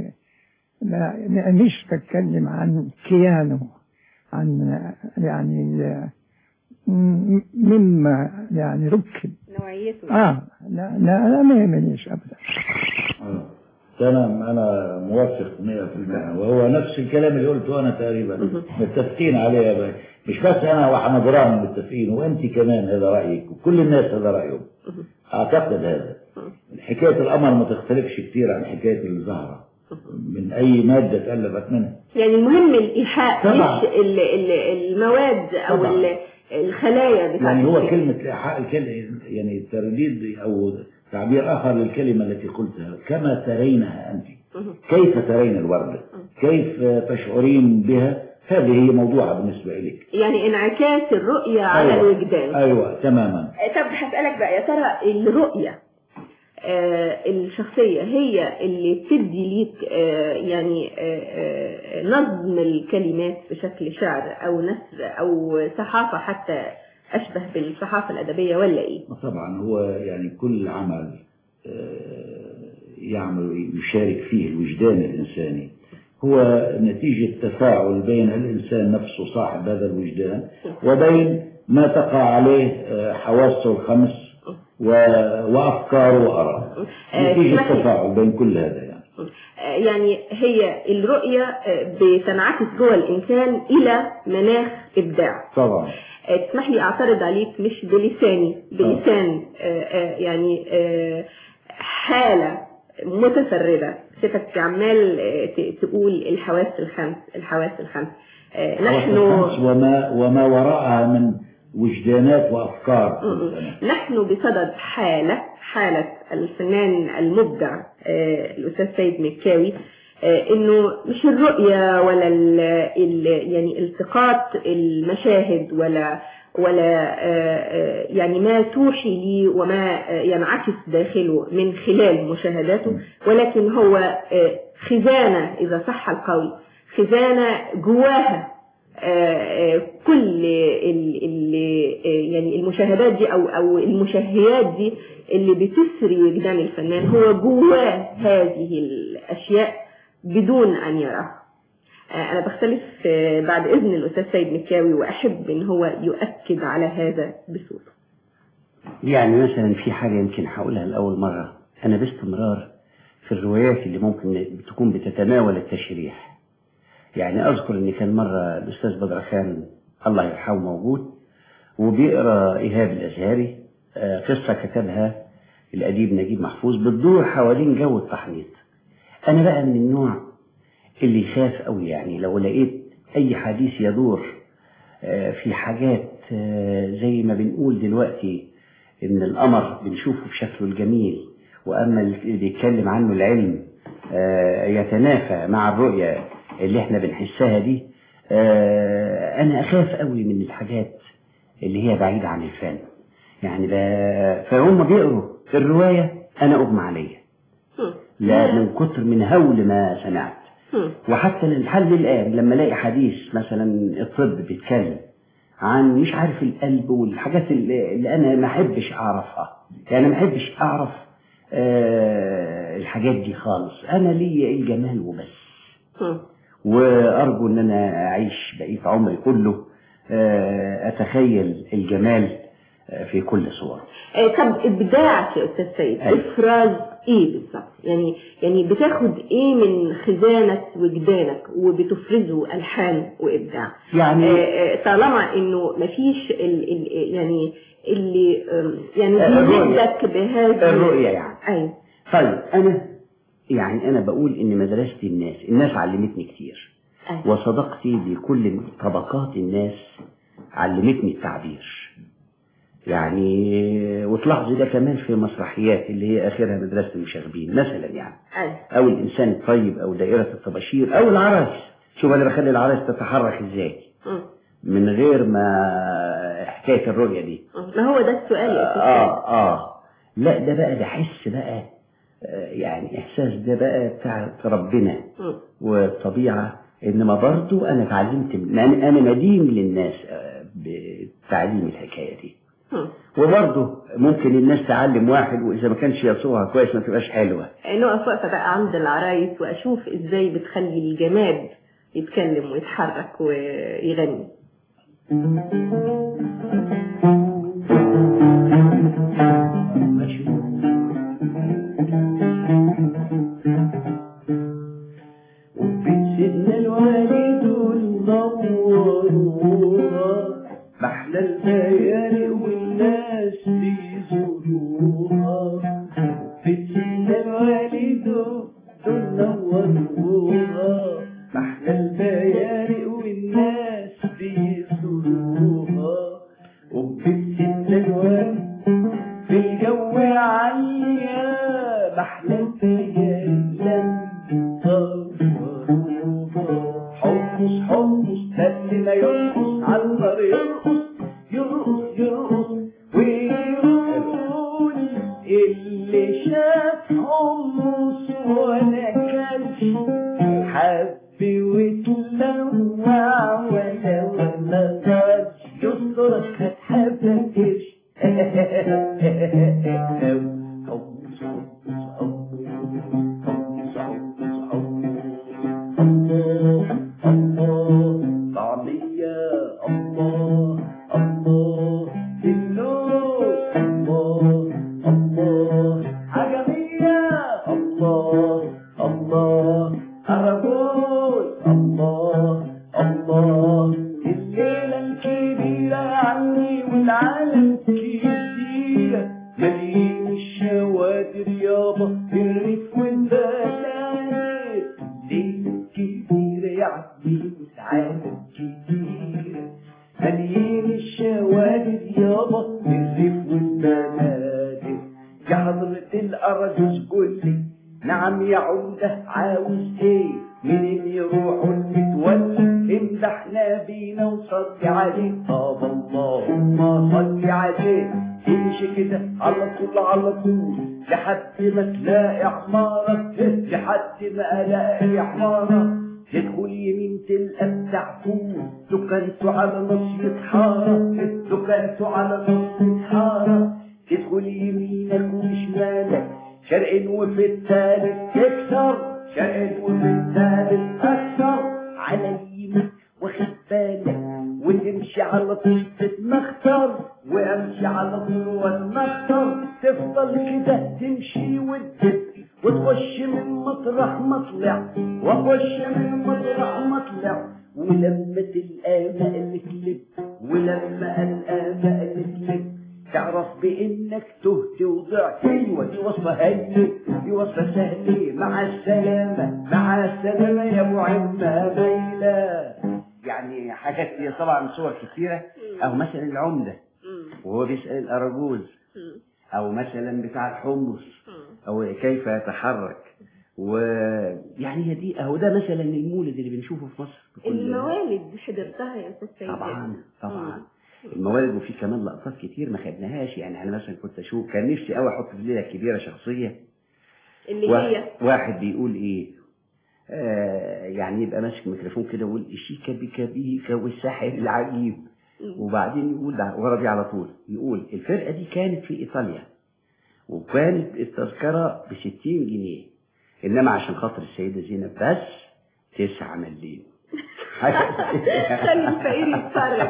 ما مش بتكلم عن كيانه عن يعني ال- م- مما يعني ركب نوعيته اه لا لا, لا ما يهمنيش ابدا آه. تمام انا موافق 100% وهو نفس الكلام اللي قلته انا تقريبا متفقين عليه يا باشا. مش بس انا واحمد رامي متفقين وانت كمان هذا رايك وكل الناس هذا رايهم اعتقد هذا حكايه القمر ما تختلفش كتير عن حكايه الزهره من اي ماده تالفت منها يعني المهم الإيحاء طبعا. مش ال- ال- المواد أو طبعا. ال- الخلايا بتاعت يعني هو الشيء. كلمة إيحاء الكلمة يعني ترديد أو تعبير آخر للكلمة التي قلتها كما ترينها أنت مهم. كيف ترين الوردة كيف تشعرين بها هذه هي موضوعها بالنسبة إليك يعني انعكاس الرؤية على أيوة. الوجدان أيوة تماما طب هسألك بقى يا ترى الرؤية آه الشخصية هي اللي بتدي ليك آه يعني آه آه نظم الكلمات بشكل شعر أو نثر أو صحافة حتى أشبه بالصحافة الأدبية ولا إيه؟ طبعا هو يعني كل عمل آه، يعمل يشارك فيه الوجدان الإنساني هو نتيجة تفاعل بين الإنسان نفسه صاحب هذا الوجدان وبين ما تقع عليه آه، حواسه الخمس و- وأفكاره وآراءه آه، نتيجة اسمح لي. تفاعل بين كل هذا يعني آه، يعني هي الرؤية آه، بتنعكس جوه الإنسان إلى مناخ إبداع طبعا آه، تسمح لي أعترض عليك مش بلساني بلسان آه، آه، يعني آه، حالة متفردة ستك عمال آه، ت- تقول الحواس الخمس الحواس الخمس آه، حواس نحن الخمس وما وما وراءها من وجدانات وأفكار نحن بصدد حالة حالة الفنان المبدع آه، الأستاذ سيد مكاوي آه، انه مش الرؤية ولا ال ال يعني التقاط المشاهد ولا ولا آه، آه، يعني ما توحي لي وما آه، ينعكس داخله من خلال مشاهداته ولكن هو آه، خزانة إذا صح القول خزانة جواها آه، آه، كل ال ال آه، يعني المشاهدات دي او او المشهيات دي اللي بتسري وجدان الفنان هو جواه هذه الاشياء بدون ان يراها آه، انا بختلف آه، بعد اذن الاستاذ سيد مكاوي واحب ان هو يؤكد على هذا بصوته يعني مثلا في حاجة يمكن هقولها لأول مرة أنا باستمرار في الروايات اللي ممكن تكون بتتناول التشريح يعني أذكر إن كان مرة الأستاذ بدر خان الله يرحمه موجود وبيقرأ إيهاب الأزهري آه، قصة كتبها الأديب نجيب محفوظ بتدور حوالين جو التحنيط أنا بقى من النوع اللي يخاف أوي يعني لو لقيت أي حديث يدور آه، في حاجات آه، زي ما بنقول دلوقتي ان القمر بنشوفه بشكله الجميل واما اللي بيتكلم عنه العلم آه، يتنافى مع الرؤية اللي احنا بنحسها دي آه، انا اخاف قوي من الحاجات اللي هي بعيدة عن الفن يعني ب- فهم بيقروا في الرواية انا اغمى عليا لا من كتر من هول ما سمعت وحتى للحل الآن لما الاقي حديث مثلا الطب بيتكلم عن مش عارف القلب والحاجات اللي, اللي انا ما احبش اعرفها يعني ما احبش اعرف آه الحاجات دي خالص انا ليا الجمال وبس وارجو ان انا اعيش بقية عمري كله آه اتخيل الجمال آه في كل صوره آه، طب ابداعك يا استاذ سيد أيوة. افراز ايه بالظبط يعني يعني بتاخد ايه من خزانه وجدانك وبتفرزه الحان وابداع يعني- آه، آه، طالما انه مفيش ال ال يعني اللي آم، يعني آه، الرؤية. بيمدك بهذه الرؤية يعني. ايوه طيب انا يعني انا بقول ان مدرستي الناس الناس علمتني كتير أيوة. وصداقتي بكل طبقات الناس علمتني التعبير يعني وتلاحظي ده كمان في مسرحيات اللي هي اخرها مدرسه المشاغبين مثلا يعني ايوه او الانسان الطيب او دائره الطباشير او العرايس شوف انا بخلي العرايس تتحرك ازاي مم. من غير ما حكايه الرؤيه دي ما هو ده السؤال يا استاذ سيد اه اه لا ده بقى ده حس بقى آه، يعني احساس ده بقى بتاع ربنا مم. والطبيعه انما برضو انا اتعلمت من- انا انا مدين للناس آه، بتعليم الحكايه دي مم. وبرضه ممكن الناس تعلم واحد واذا ما كانش يصوغها كويس ما تبقاش حلوه نقف وقفة بقى عند العرايس وأشوف إزاي بتخلي الجماد يتكلم ويتحرك ويغني سيدنا الوالد نوروها محلى الليالي والناس بيزوروها سيدنا الوالد نوروها محلى الليالي والناس بيزوروها وبيت سيدنا الوالد في الجو عالية محلى الليالي لما حمص حمص ده اللي ما يرقص على النار يرقص يرقص يرقص ويقول اللي شاف حمص ولا كلش حب وتلوع ولا ولا ضاج يسترك هتحب كرش حمص حمص الله الله طعمية الله الله الله أرجوز الله الله الليلة الكبيرة عني والعالم كبيرة مليين الشوادر يابا الريف والبلاد الليلة الكبيرة يعني والعالم كبيرة مليين الشوادر يابا الريف والبلاد يا حضرة الأرجوز قولي نعم يا عمدة عاوز ايه منين يروحوا المتولي امدحنا بينا وصلي عليه طب اللهم صلي عليه امشي كده على طول على طول لحد ما تلاقي عمارة لحد ما الاقي عمارة تدخل يمين تلقى بتاع فول دكانته على نصية حارة دكانته على نصية حارة تدخل يمينك وشمالك شرق وفي الثالث تكسر شرق وفي الثالث اكثر على يمين واخد بالك وتمشي على طول تتمختر وامشي على طول واتمختر تفضل كده تمشي وتدب وتخش من مطرح مطلع واخش من مطرح مطلع ولما تلقى مقلب ولما القى مقلب تعرف بانك تهت وضعت ايوه دي وصفه هينه دي وصفه سهله مع السلامه مع السلامه يا ابو عمه بيلا يعني حاجات هي طبعا صور كثيرة أو مثلا العمدة وهو بيسأل الأرجوز أو مثلا بتاع الحمص أو كيف يتحرك ويعني هي دي أهو ده مثلا المولد اللي بنشوفه في مصر بكل- الموالد حضرتها يا استاذ سيد طبعا طبعا الموالد وفي كمان لقطات كتير ما خدناهاش يعني انا مثلا كنت اشوف كان نفسي قوي احط في الليله الكبيره شخصيه اللي واحد, هي واحد بيقول ايه آه يعني يبقى ماسك ميكروفون كده ويقول شيكا بيكا بيكا والساحر العجيب وبعدين يقول ده ورا دي على طول يقول الفرقه دي كانت في ايطاليا وكانت التذكره ب 60 جنيه انما عشان خاطر السيده زينب بس 9 مليم خلي الفقير يتفرج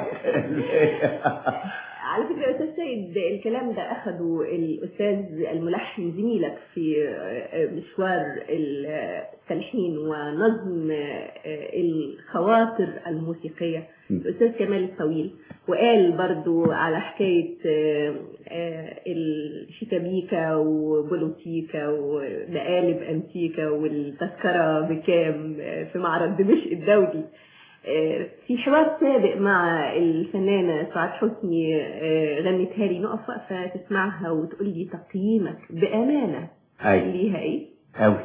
على فكرة يا أستاذ سيد الكلام ده أخده الأستاذ الملحن زميلك في مشوار التلحين ونظم الخواطر الموسيقية الأستاذ كمال الطويل وقال برضو على حكاية الشيكابيكا وبولوتيكا ومقالب أنتيكا والتذكرة بكام في معرض دمشق الدولي في حوار سابق مع الفنانة سعاد حسني غنتها لي نقف وقفة تسمعها وتقول لي تقييمك بأمانة أيوة. ليها إيه؟ قوي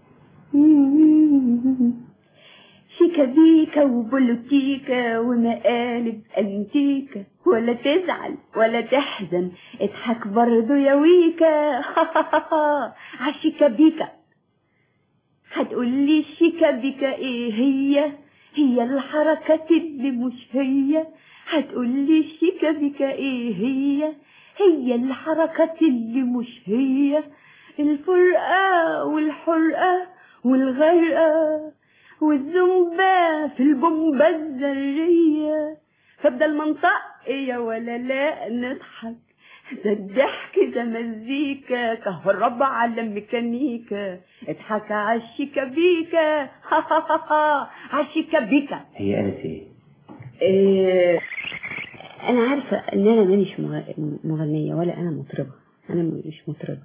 شيكا بيكا وبولوتيكا ومقالب انتيكا ولا تزعل ولا تحزن اضحك برضو يا ويكا عالشيكا بيكا هتقولي الشيكا بيكا ايه هي هي الحركات اللي مش هي هتقولي الشيكا بيكا ايه هي هي الحركات اللي مش هي الفرقة والحرقة والغرقة والزنبة في البومبة الذرية فبدل ما نطق يا ولا لا نضحك ده الضحك ده مزيكا كهربا على ميكانيكا اضحك عالشيكا بيكا ها ها ها ها عالشيكا بيكا هي قالت ايه إيه، انا عارفه ان انا مانيش مغ- مغنيه ولا انا مطربه انا مش مطربه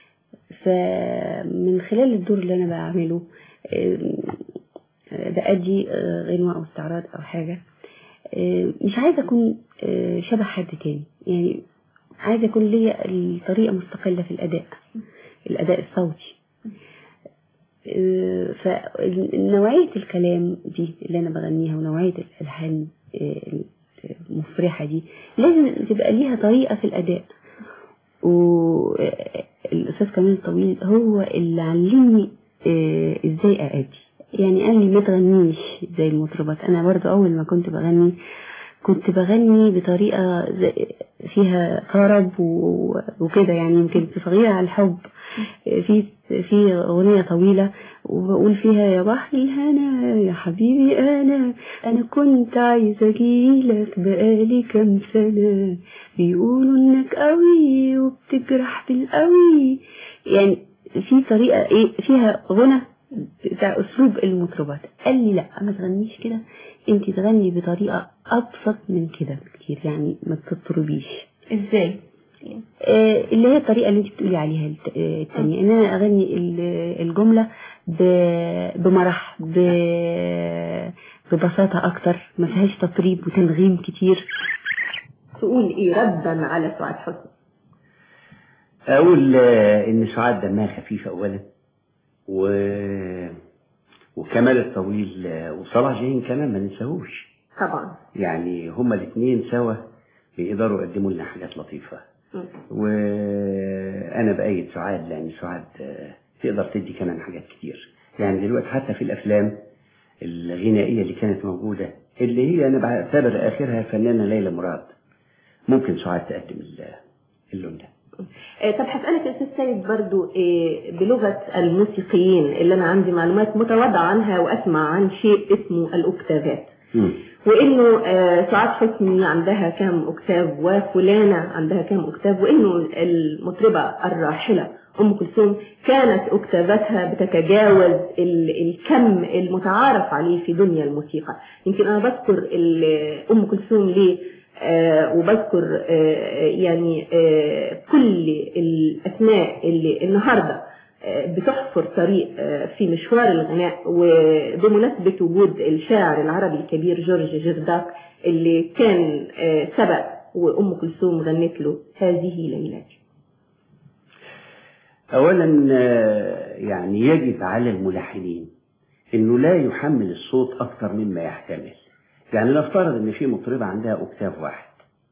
فمن خلال الدور اللي انا بعمله إيه، بأدي آه، غنوة او استعراض او حاجه إيه، مش عايزه اكون آه، شبه حد تاني يعني عايزه يكون ليا الطريقه مستقله في الاداء الاداء الصوتي آه، فنوعيه الكلام دي اللي انا بغنيها ونوعيه الالحان آه، المفرحه دي لازم تبقى ليها طريقه في الاداء والاستاذ كمال الطويل هو اللي علمني آه، ازاي اادي يعني قال لي ما تغنيش زي المطربات انا برضو اول ما كنت بغني كنت بغني بطريقة زي- فيها طرب و- وكده يعني يمكن صغيرة على الحب في في أغنية طويلة وبقول فيها يا بحر الهنا يا حبيبي أنا أنا كنت عايزة أجيلك بقالي كام سنة بيقولوا إنك قوي وبتجرح بالقوي يعني في طريقة إيه فيها غنى بتاع اسلوب المطربات قال لي لا ما تغنيش كده انت تغني بطريقه ابسط من كده بكتير يعني ما تضربيش ازاي آه، اللي هي الطريقه اللي انت بتقولي عليها الت- آه، التانية ان انا اغني ال- الجمله ب- بمرح ب- ببساطه اكتر ما فيهاش تطريب وتنغيم كتير تقول ايه ردا على سعاد حسني اقول آه، ان سعاد دمها خفيف اولا و وكمال الطويل آه، وصلاح جاهين كمان ما ننساهوش طبعا يعني هما الاثنين سوا بيقدروا يقدموا لنا حاجات لطيفة مم. وانا بأيد سعاد لان سعاد آه، تقدر تدي كمان حاجات كتير يعني دلوقتي حتى في الافلام الغنائية اللي كانت موجودة اللي هي انا بعتبر اخرها الفنانة ليلى مراد ممكن سعاد تقدم ال- اللون ده آه، طب هسألك يا أستاذ سيد برضو آه، بلغة الموسيقيين اللي أنا عندي معلومات متواضعة عنها وأسمع عن شيء اسمه الأكتافات وإنه آه، سعاد حسني عندها كام أكتاف وفلانة عندها كام أكتاف وإنه المطربة الراحلة أم كلثوم كانت أكتافاتها بتتجاوز ال- الكم المتعارف عليه في دنيا الموسيقى يمكن أنا بذكر ال- أم كلثوم ليه آه، وبذكر آه، يعني آه، كل الأسماء اللي النهاردة آه، بتحفر طريق آه، في مشوار الغناء وبمناسبة وجود الشاعر العربي الكبير جورج جرداق اللي كان آه، سبق وأم كلثوم غنت له هذه ليلتي اولا آه، يعني يجب على الملحنين انه لا يحمل الصوت اكثر مما يحتمل يعني نفترض ان في مطربة عندها اوكتاف واحد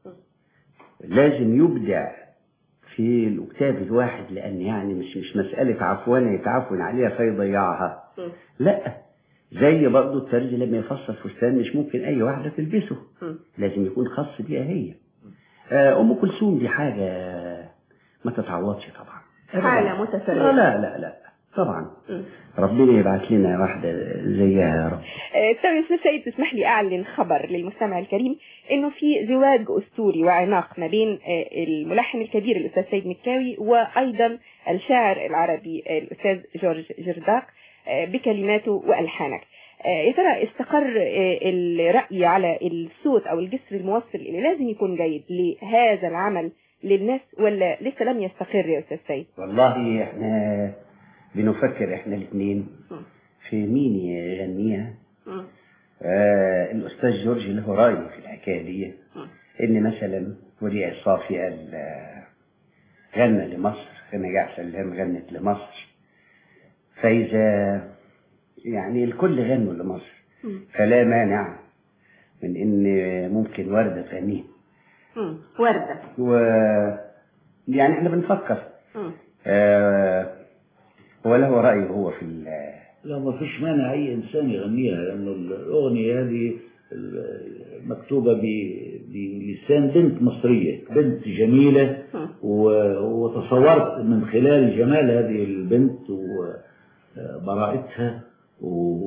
لازم يبدع في الاوكتاف الواحد لان يعني مش مش مسألة عفوانة يتعفون عليها فيضيعها لا زي برضه الترزي لما يفصل فستان مش ممكن اي واحدة تلبسه لازم يكون خاص بيها هي آه، ام كلثوم دي حاجة ما تتعوضش طبعا حالة لا متفردة لا لا لا طبعا ربنا يبعث لنا واحدة زيها يا رب آه، طيب يا استاذ سيد تسمح لي اعلن خبر للمستمع الكريم انه في زواج اسطوري وعناق ما بين آه، الملحن الكبير الاستاذ سيد مكاوي وايضا الشاعر العربي آه، الاستاذ جورج جرداق آه، بكلماته والحانك آه، يا ترى استقر آه، الرأي على الصوت او الجسر الموصل اللي لازم يكون جيد لهذا العمل للناس ولا لسه لم يستقر يا استاذ سيد والله احنا بنفكر احنا الاثنين في مين يغنيها آه الاستاذ جورج له راي في الحكايه دي ان مثلا وديع الصافي قال آه، غنى لمصر نجاح سلام غنت لمصر فاذا يعني الكل غنوا لمصر فلا مانع من ان ممكن ورده تغنيه مم. وردة و يعني احنا بنفكر مم. آه هو له رأيه هو في ال- لا ما فيش مانع اي انسان يغنيها لانه الاغنيه هذه مكتوبه ب- بلسان بنت مصريه بنت جميله و- وتصورت من خلال جمال هذه البنت وبراءتها و...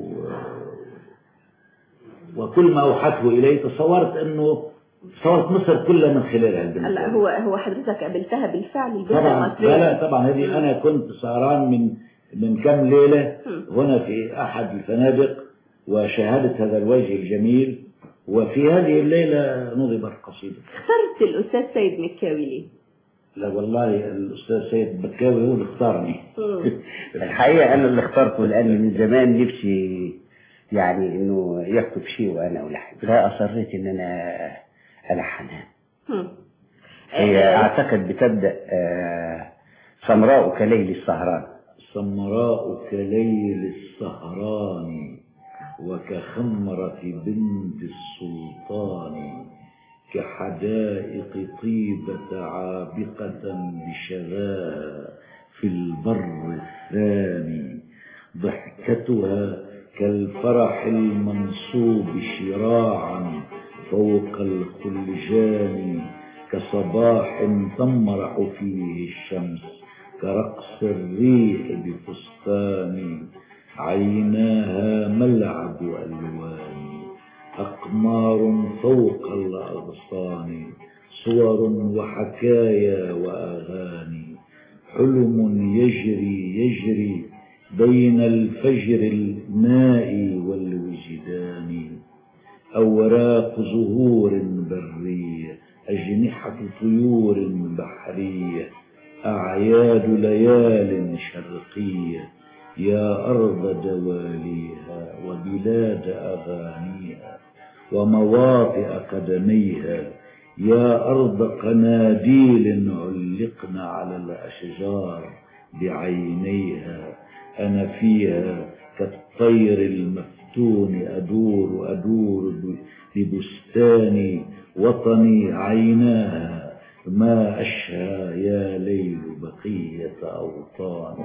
وكل ما اوحته الي تصورت انه تصورت مصر كلها من خلال هالبنت هلا هو هو حضرتك قابلتها بالفعل البنت طبعا المصرية لا لا طبعا هذه انا كنت سهران من من كم ليله هنا في احد الفنادق وشاهدت هذا الوجه الجميل وفي هذه الليله نضبت قصيده اخترت الأستاذ سيد مكاوي ليه؟ لا والله الاستاذ سيد بكاوي هو اللي اختارني الحقيقة أنا اللي اخترته لأن من زمان نفسي يعني إنه يكتب شيء وأنا ألحن لا أصريت إن أنا ألحنها مم. هي آه، أعتقد بتبدأ آه، سمراء كليل السهران سمراء كليل السهران وكخمرة بنت السلطان كحدائق طيبة عابقة بشذاها في البر الثاني ضحكتها كالفرح المنصوب شراعا فوق الخلجان كصباح تمرح فيه الشمس كرقص الريح بفستان عيناها ملعب ألوان أقمار فوق الأغصان صور وحكايا وأغاني حلم يجري يجري بين الفجر الماء والوجدان أوراق زهور برية أجنحة طيور بحرية أعياد ليال شرقية يا أرض دواليها وبلاد أغانيها ومواطئ قدميها يا أرض قناديل علقن على الأشجار بعينيها أنا فيها كالطير المفتون أدور أدور ببستان وطني عيناها ما أشهى يا ليل بقية أوطان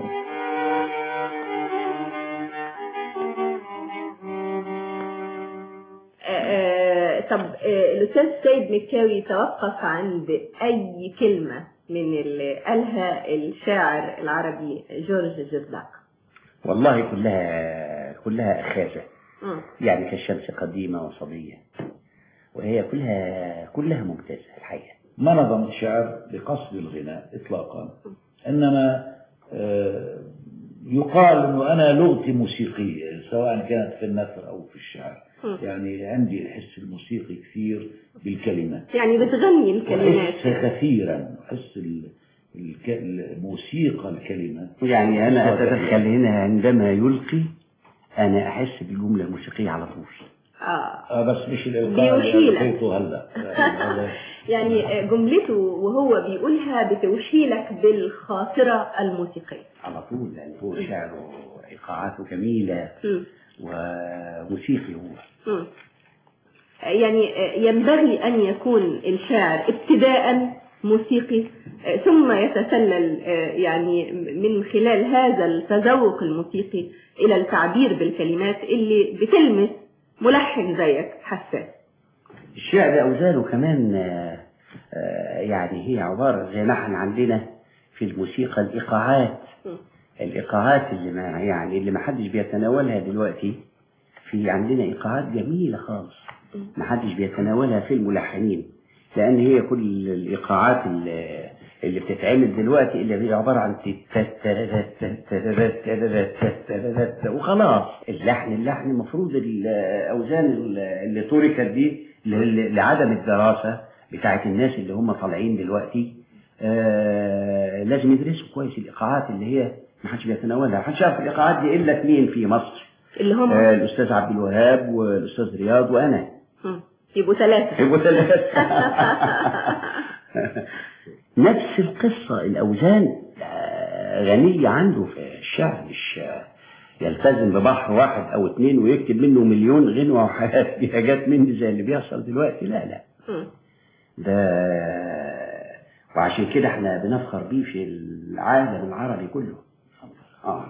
طب آه، الأستاذ سيد مكاوي توقف عند أي كلمة من اللي قالها الشاعر العربي جورج جرداق والله كلها كلها أخاذة مم. يعني كالشمس قديمة وصبية وهي كلها كلها ممتازة الحقيقة ما نظم الشعر بقصد الغناء إطلاقا إنما آه، يقال أنه أنا لغتي موسيقية سواء كانت في النثر أو في الشعر مم. يعني عندي الحس الموسيقي كثير بالكلمة يعني بتغني الكلمات أحس كثيرا أحس ال- الك- الموسيقى الكلمة يعني أنا أصوات أتدخل هنا عندما يلقي أنا أحس بالجملة الموسيقية على طول آه. آه بس مش الإلقاء اللي بيوحيلك. ألقيته هلا يعني هذا يعني جملته وهو بيقولها بتوشيلك بالخاطرة الموسيقية على طول لأن هو شعر وإيقاعاته جميلة مم. وموسيقي هو مم. يعني ينبغي أن يكون الشعر ابتداء موسيقي ثم يتسلل يعني من خلال هذا التذوق الموسيقي إلى التعبير بالكلمات اللي بتلمس ملحن زيك حساس الشعر أوزانه كمان آه، آه، يعني هي عبارة زي ما احنا عندنا في الموسيقى الإيقاعات الإيقاعات اللي ما يعني اللي ما حدش بيتناولها دلوقتي في عندنا إيقاعات جميلة خالص ما حدش بيتناولها في الملحنين لأن هي كل الإيقاعات اللي, اللي بتتعمل دلوقتي اللي هي عبارة عن وخلاص اللحن اللحن المفروض الأوزان اللي تركت دي ل- لعدم الدراسة بتاعت الناس اللي هم طالعين دلوقتي آه لازم يدرسوا كويس الإيقاعات اللي هي ما حدش بيتناولها ما حدش يعرف الإيقاعات دي إلا اثنين في مصر اللي هم آه الأستاذ عبد الوهاب والأستاذ رياض وأنا مم. يبقوا ثلاثة يبقوا ثلاثة نفس القصة الأوزان آه، غنية عنده في الشعر مش آه، يلتزم ببحر واحد أو اتنين ويكتب منه مليون غنوة وحاجات دي حاجات من دي زي اللي بيحصل دلوقتي لا لا مم. ده وعشان كده احنا بنفخر بيه في العالم العربي كله اه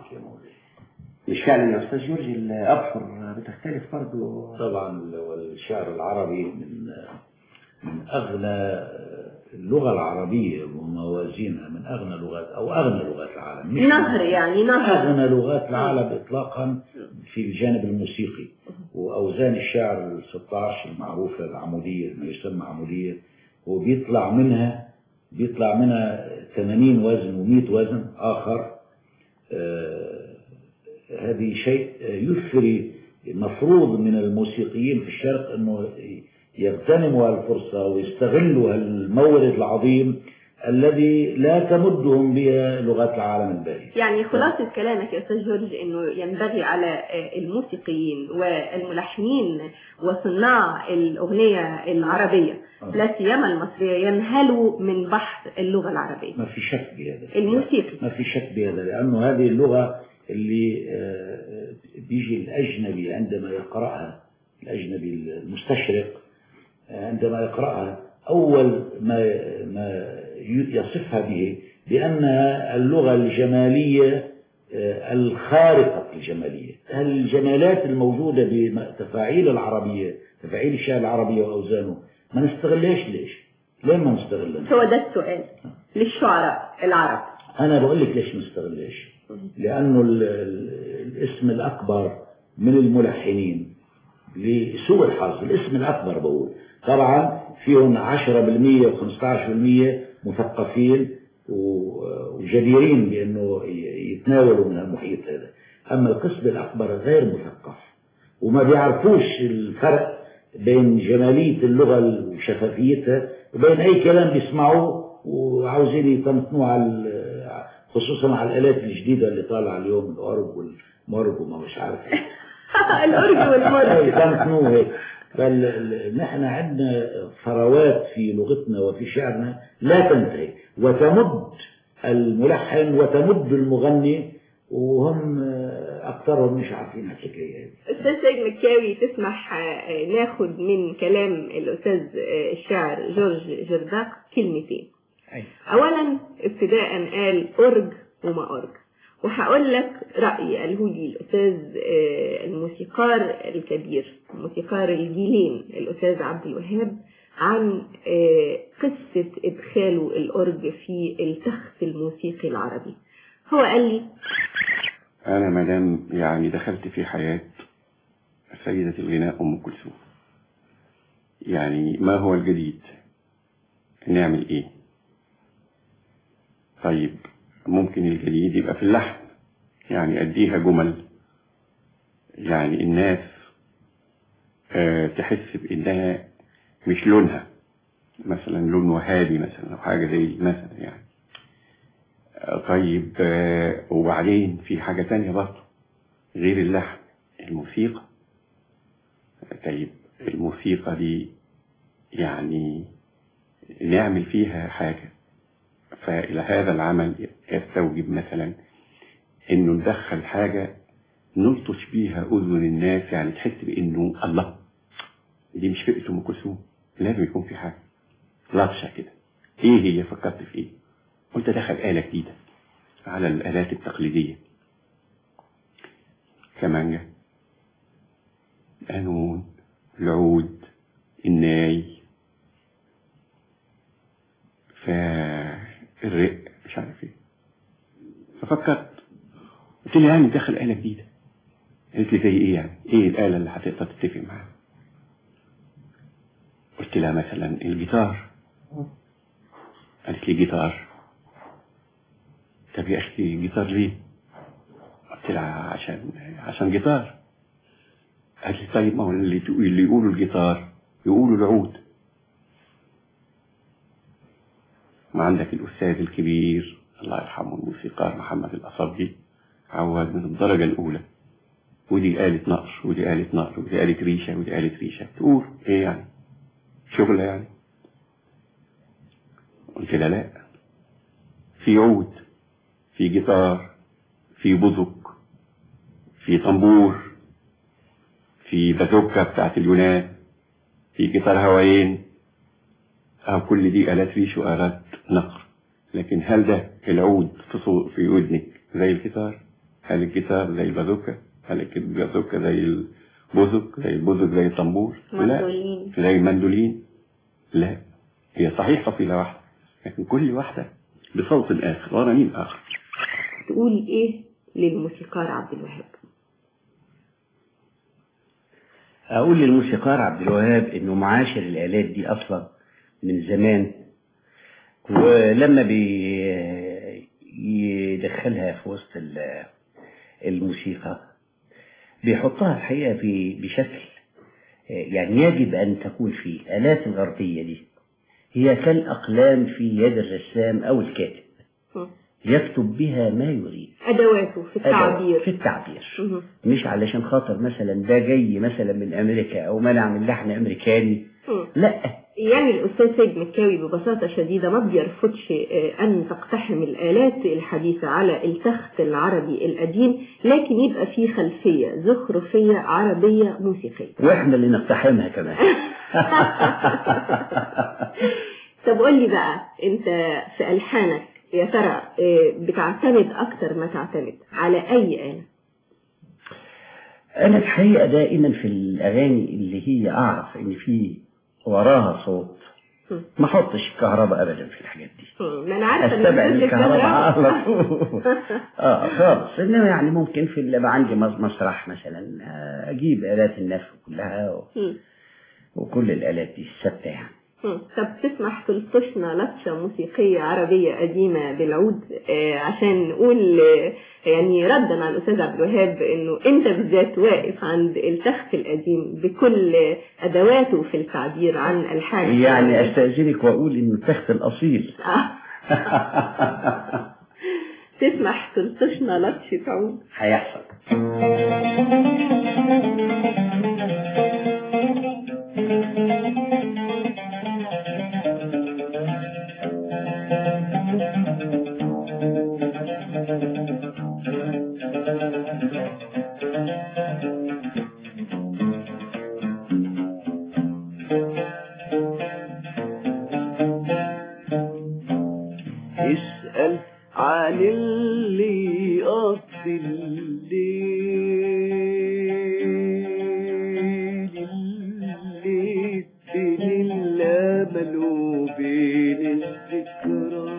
مش فعلا يا استاذ جورج الابحر بتختلف برضه طبعا والشعر العربي من من اغنى اللغه العربيه وموازينها من اغنى لغات او اغنى لغات العالم مش نهر يعني نهر اغنى لغات العالم اطلاقا في الجانب الموسيقي واوزان الشعر ال 16 المعروفه العموديه ما يسمى عموديه وبيطلع منها بيطلع منها 80 وزن و100 وزن اخر آه، هذه شيء يثري مفروض من الموسيقيين في الشرق انه يغتنموا الفرصه ويستغلوا المورد العظيم الذي لا تمدهم به لغات العالم الباقي يعني خلاصة كلامك يا أستاذ جورج أنه ينبغي على آه، الموسيقيين والملحنين وصناع الأغنية العربية آه. لا سيما المصرية ينهلوا من بحر اللغة العربية ما في شك بهذا الموسيقي ما في شك بهذا لأنه هذه اللغة اللي آه، بيجي الأجنبي عندما يقرأها الأجنبي المستشرق آه، عندما يقرأها أول ما ما يصفها به بأنها اللغة الجمالية آه، الخارقة الجمالية الجمالات الموجودة بتفاعيل العربية تفاعيل الشعر العربية وأوزانه ما نستغلهاش ليش؟ ليه ما نستغلها؟ هو ده السؤال للشعراء العرب أنا بقول لك ليش ما نستغلهاش؟ لأنه ال- ال- الاسم الأكبر من الملحنين لسوء الحظ الاسم الأكبر بقول طبعا فيهم 10% و15% مثقفين و- وجديرين بأنه ي- يتناولوا من المحيط هذا أما القسم الأكبر غير مثقف وما بيعرفوش الفرق بين جمالية اللغة وشفافيتها وبين أي كلام بيسمعوه وعاوزين يطمطنوه على ال- خصوصا على الآلات الجديدة اللي طالعة اليوم الأورج والمورج وما مش عارف إيه. الأورج والمرج يطمطنوه هيك بل ال- نحن عندنا ثروات في لغتنا وفي شعرنا لا تنتهي وتمد الملحن وتمد المغني وهم آه، أكثرهم مش عارفين الحكاية هذه أستاذ سيد مكاوي تسمح آه، ناخد من كلام الأستاذ آه، الشاعر جورج جرداق كلمتين أولا ابتداء قال أرج وما أرج وهقول لك رأي قاله لي الأستاذ آه، الموسيقار الكبير موسيقار الجيلين الأستاذ عبد الوهاب عن آه، قصة إدخاله الأرج في التخت الموسيقي العربي هو قال لي أنا مدام يعني دخلت في حياة سيدة الغناء أم كلثوم يعني ما هو الجديد نعمل إيه طيب ممكن الجديد يبقى في اللحن يعني أديها جمل يعني الناس آه تحس بإنها مش لونها مثلا لون وهابي مثلا أو حاجة زي مثلا يعني طيب آه، وبعدين في حاجة تانية برضه غير اللحن الموسيقى طيب الموسيقى دي يعني نعمل فيها حاجة فإلى هذا العمل يستوجب مثلا إنه ندخل حاجة نلطش بيها أذن الناس يعني تحس بإنه الله دي مش فئة أم كلثوم لازم يكون في حاجة لطشة كده إيه هي فكرت في إيه؟ قلت دخل آلة جديدة على الآلات التقليدية كمانجا قانون العود الناي فالرق مش عارف ايه ففكرت قلت لي يعني دخل آلة جديدة قالت لي زي ايه يعني ايه الآلة اللي هتقدر تتفق معاها قلت لها مثلا الجيتار قالت لي جيتار طب يا اختي جيتار ليه قلت لها عشان عشان جيتار قالت لي طيب ما هو اللي تقول- اللي يقولوا الجيتار يقولوا العود ما عندك الأستاذ الكبير الله يرحمه الموسيقار محمد الأصبي عواد من الدرجة الأولى ودي آلة نقر ودي آلة نقر ودي آلة ريشة ودي آلة ريشة تقول إيه يعني شغلة يعني قلت لها لا في عود في جيتار في بزق في طنبور في بازوكا بتاعت اليونان في جيتار هوايين أو كل دي آلات ريش وآلات نقر لكن هل ده العود في صو- في ودنك زي الجيتار هل الجيتار زي البازوكا هل البازوكا زي البوزك زي البوزك زي الطنبور لا مندولين زي المندولين لا هي صحيح فصيلة واحدة لكن كل واحدة بصوت آخر ورنين آخر تقول إيه للموسيقار عبد الوهاب أقول للموسيقار عبد الوهاب إنه معاشر الآلات دي أصلا من زمان ولما بيدخلها في وسط ال- الموسيقى بيحطها الحقيقة في بشكل يعني يجب أن تكون في الآلات الغربية دي هي كالأقلام في يد الرسام أو الكاتب يكتب بها ما يريد أدواته في التعبير في التعبير مهم. مش علشان خاطر مثلا ده جاي مثلا من أمريكا أو منع من لحن أمريكاني مم. لا يعني الأستاذ سيد مكاوي ببساطة شديدة ما بيرفضش آه، أن تقتحم الآلات الحديثة على التخت العربي القديم لكن يبقى في خلفية زخرفية عربية موسيقية واحنا اللي نقتحمها كمان طب قول لي بقى أنت في ألحانك يا ترى آه، بتعتمد أكتر ما تعتمد على أي آلة؟ أنا الحقيقة دائما في الأغاني اللي هي أعرف إن في وراها صوت ما أحطش الكهرباء أبدا في الحاجات دي مم، ما أنا عارفة إن استبعد بتقول الكهرباء الكهرباء. على طول اه خالص انما يعني ممكن في اللي بقى عندي مس- مسرح مثلا آه، اجيب الات النفخ كلها و... مم. وكل الالات دي الثابته يعني مم. طب تسمح تلطشنا لطشة موسيقية عربية قديمة بالعود آه عشان نقول آه يعني ردا على الأستاذ عبد الوهاب إنه أنت بالذات واقف عند التخت القديم بكل آه، أدواته في التعبير عن ألحان يعني استاذنك واقول انه التخت الاصيل آه. تسمح تلطشنا لطشة عود هيحصل اسأل عن اللي قضي الليل اللي بين الأمل وبين الذكرى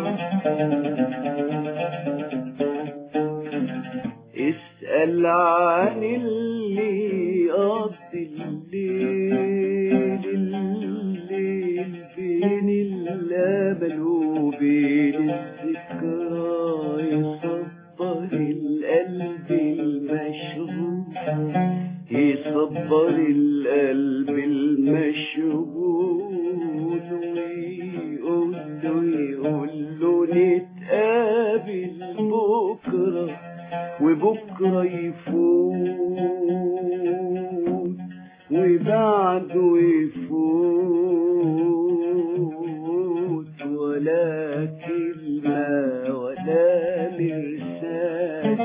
اسأل عن اللي قضي الليل الليل بين الأمل وبين الذكرى يصبر القلب المشغول يصبر القلب المشغول ويقول له يقول له نتقابل بكرة وبكرة يفوت وبعده يفوت ولا كلمة ولا مرسال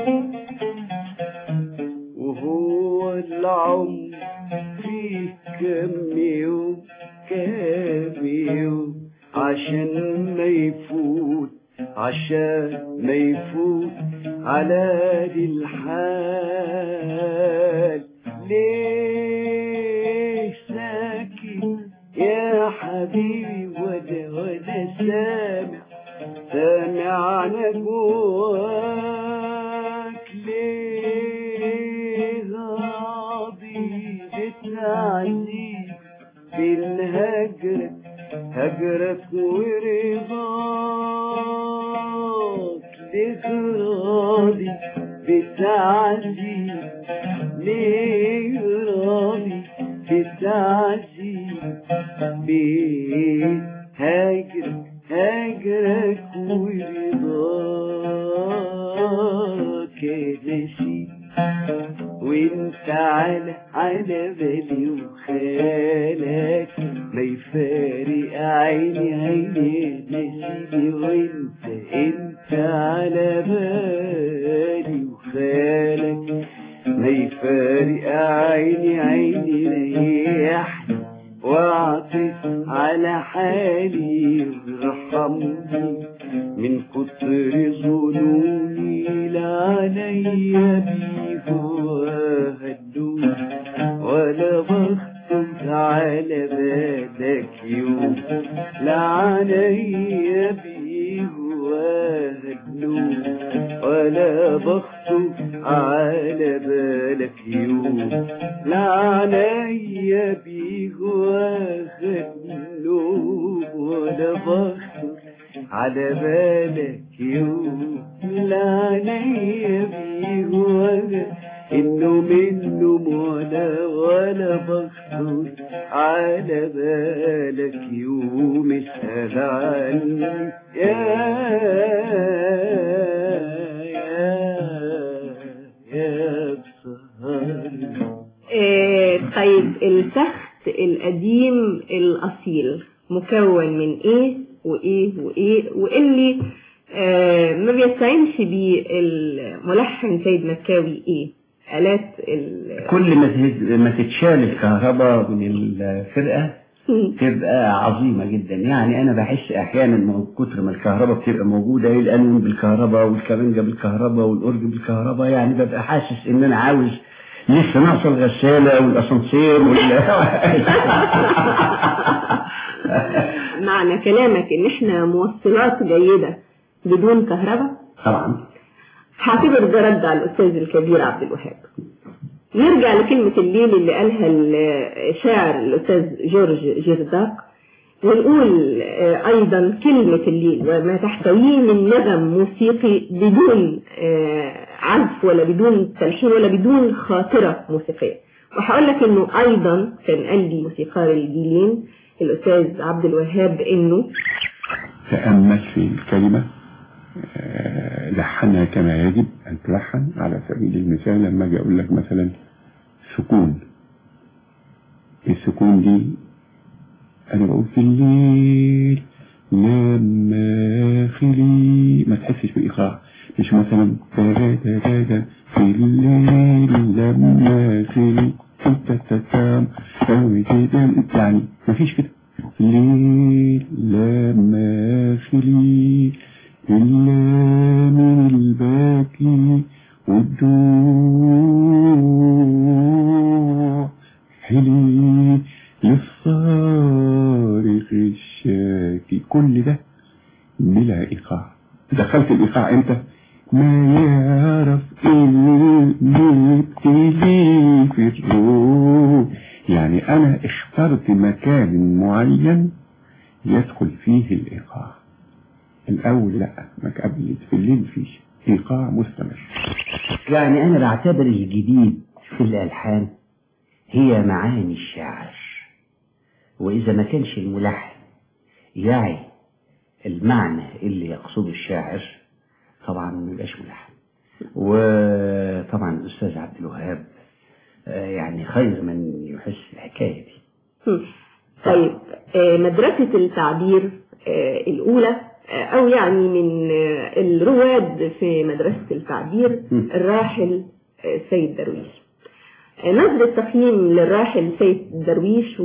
وهو العمر فيه كم يوم كم يوم عشان ما يفوت عشان ما يفوت على دي الحال ليه ساكت يا حبيبي ولا ولا سامع سامع نجواك ليه راضي بتعزيز بين هجرك هجرك ورضاك ليه راضي بتعزيز ليه راضي بتعزيز بيه هاجرك هاجرك ورضاك يا نسيم وانت على على بالي وخالك ما يفارق عيني عيني نسيني وانت انت على بالي وخالك ما يفارق عيني عيني ريحني واعطف على حالي وارحمني من كتر ظنوني لا عليا بيه وهدوني ولا بخطر على بالك يوم لا عليا بيه وهدوني ولا بخطر على بالك يوم لا عليا بيه وهدوني ولا بخطر على بالك يوم لا عليا بيه ولا انه منه ولا ولا بخطر على بالك يوم اسأل عني يا يا يا بسهر آه طيب التخت القديم الأصيل مكون من إيه وإيه وإيه واللي آه ما بيستعينش بيه الملحن سيد مكاوي إيه آلات ال كل ما تت- ما تتشال الكهرباء من الفرقة تبقى عظيمة جدا يعني أنا بحس أحيانا من كتر ما الكهرباء بتبقى موجودة إيه القانون بالكهرباء والكمانجة بالكهرباء والأورج بالكهرباء يعني ببقى حاسس إن أنا عاوز لسه ناقصة الغسالة والأسانسير وال معنى كلامك إن إحنا موصلات جيدة بدون كهرباء طبعا هعتبر ده رد على الأستاذ الكبير عبد الوهاب نرجع لكلمة الليل اللي قالها الشاعر الأستاذ جورج جيرداك ونقول آه، أيضا كلمة الليل وما تحتويه من نغم موسيقي بدون آه، عزف ولا بدون تلحين ولا بدون خاطرة موسيقية وهقول لك انه ايضا كان قال لي موسيقار الجيلين الاستاذ عبد الوهاب انه تأمل في الكلمة آه، لحنها كما يجب أن تلحن على سبيل المثال لما أجي أقول لك مثلا سكون السكون دي أنا بقول في الليل لما خلي ما تحسش بالإيقاع مش مثلا دا دا دا دا في الليل لما خلي تتتتام أوي كده يعني مفيش كده في الليل لما خلي إلا من الباكي والدموع حلي للصارخ الشاكي كل ده بلا إيقاع دخلت الإيقاع امتى ما يعرف اللي بتلي في الروح يعني أنا اخترت مكان معين يدخل فيه الإيقاع الأول لا ما قبل في الليل فيش إيقاع مستمر يعني أنا بعتبر الجديد في الألحان هي معاني الشاعر وإذا ما كانش الملحن يعي المعنى اللي يقصده الشاعر طبعا ما يبقاش ملحن وطبعا الأستاذ عبد الوهاب آه، يعني خير من يحس الحكاية دي هم. طيب آه، مدرسة التعبير آه، الأولى آه، أو يعني من آه، الرواد في مدرسة التعبير الراحل آه، سيد درويش آه، نظرة تقييم للراحل سيد درويش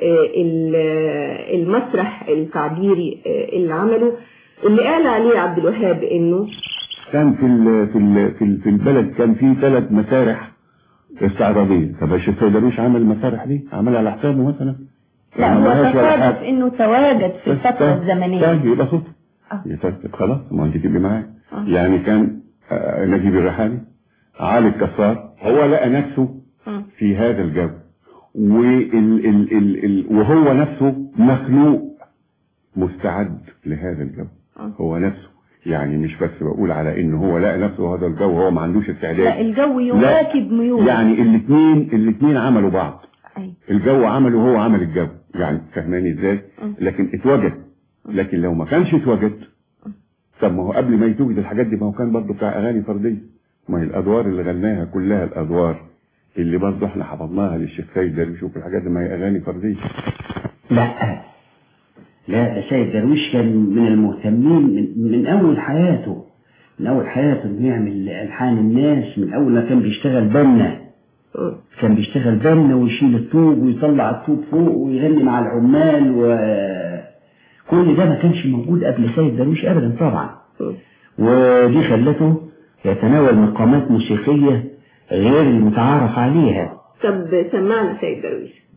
والمسرح التعبيري آه، اللي عمله اللي قال عليه عبد الوهاب انه كان في ال في ال في, ال في البلد كان في ثلاث مسارح استعراضية طب الشيخ درويش عمل المسارح دي عملها على حسابه مثلا لا ما هو عملهاش ولا تصادف حاجة. انه تواجد في الفترة الزمنية طيب يبقى صوت يترتب خلاص ما انت تبقي معايا يعني كان آه، نجيب الريحاني علي الكسار هو لقى نفسه في هذا الجو وال ال ال ال وهو نفسه مخلوق مستعد لهذا الجو هو نفسه يعني مش بس بقول على ان هو لقى نفسه هذا الجو هو ما عندوش استعداد لا الجو يواكب ميول يعني الاثنين الاثنين عملوا بعض أيوة. الجو عمله وهو عمل الجو يعني فهماني ازاي لكن اتوجد لكن لو ما كانش اتوجد طب ما هو قبل ما يتوجد الحاجات دي ما هو كان برضه بتاع اغاني فرديه ما هي الادوار اللي غناها كلها الادوار اللي برضه احنا حفظناها للشيخ سيد درويش وفي الحاجات دي ما هي اغاني فرديه لا لا سيد درويش كان من المهتمين من, من أول حياته من أول حياته إنه يعمل ألحان الناس من أول ما كان بيشتغل بنا كان بيشتغل بنا ويشيل الطوب ويطلع الطوب فوق ويغني مع العمال وكل ده ما كانش موجود قبل سيد درويش أبدا طبعا ودي خلته يتناول مقامات موسيقية غير المتعارف عليها طب سمعنا سيد درويش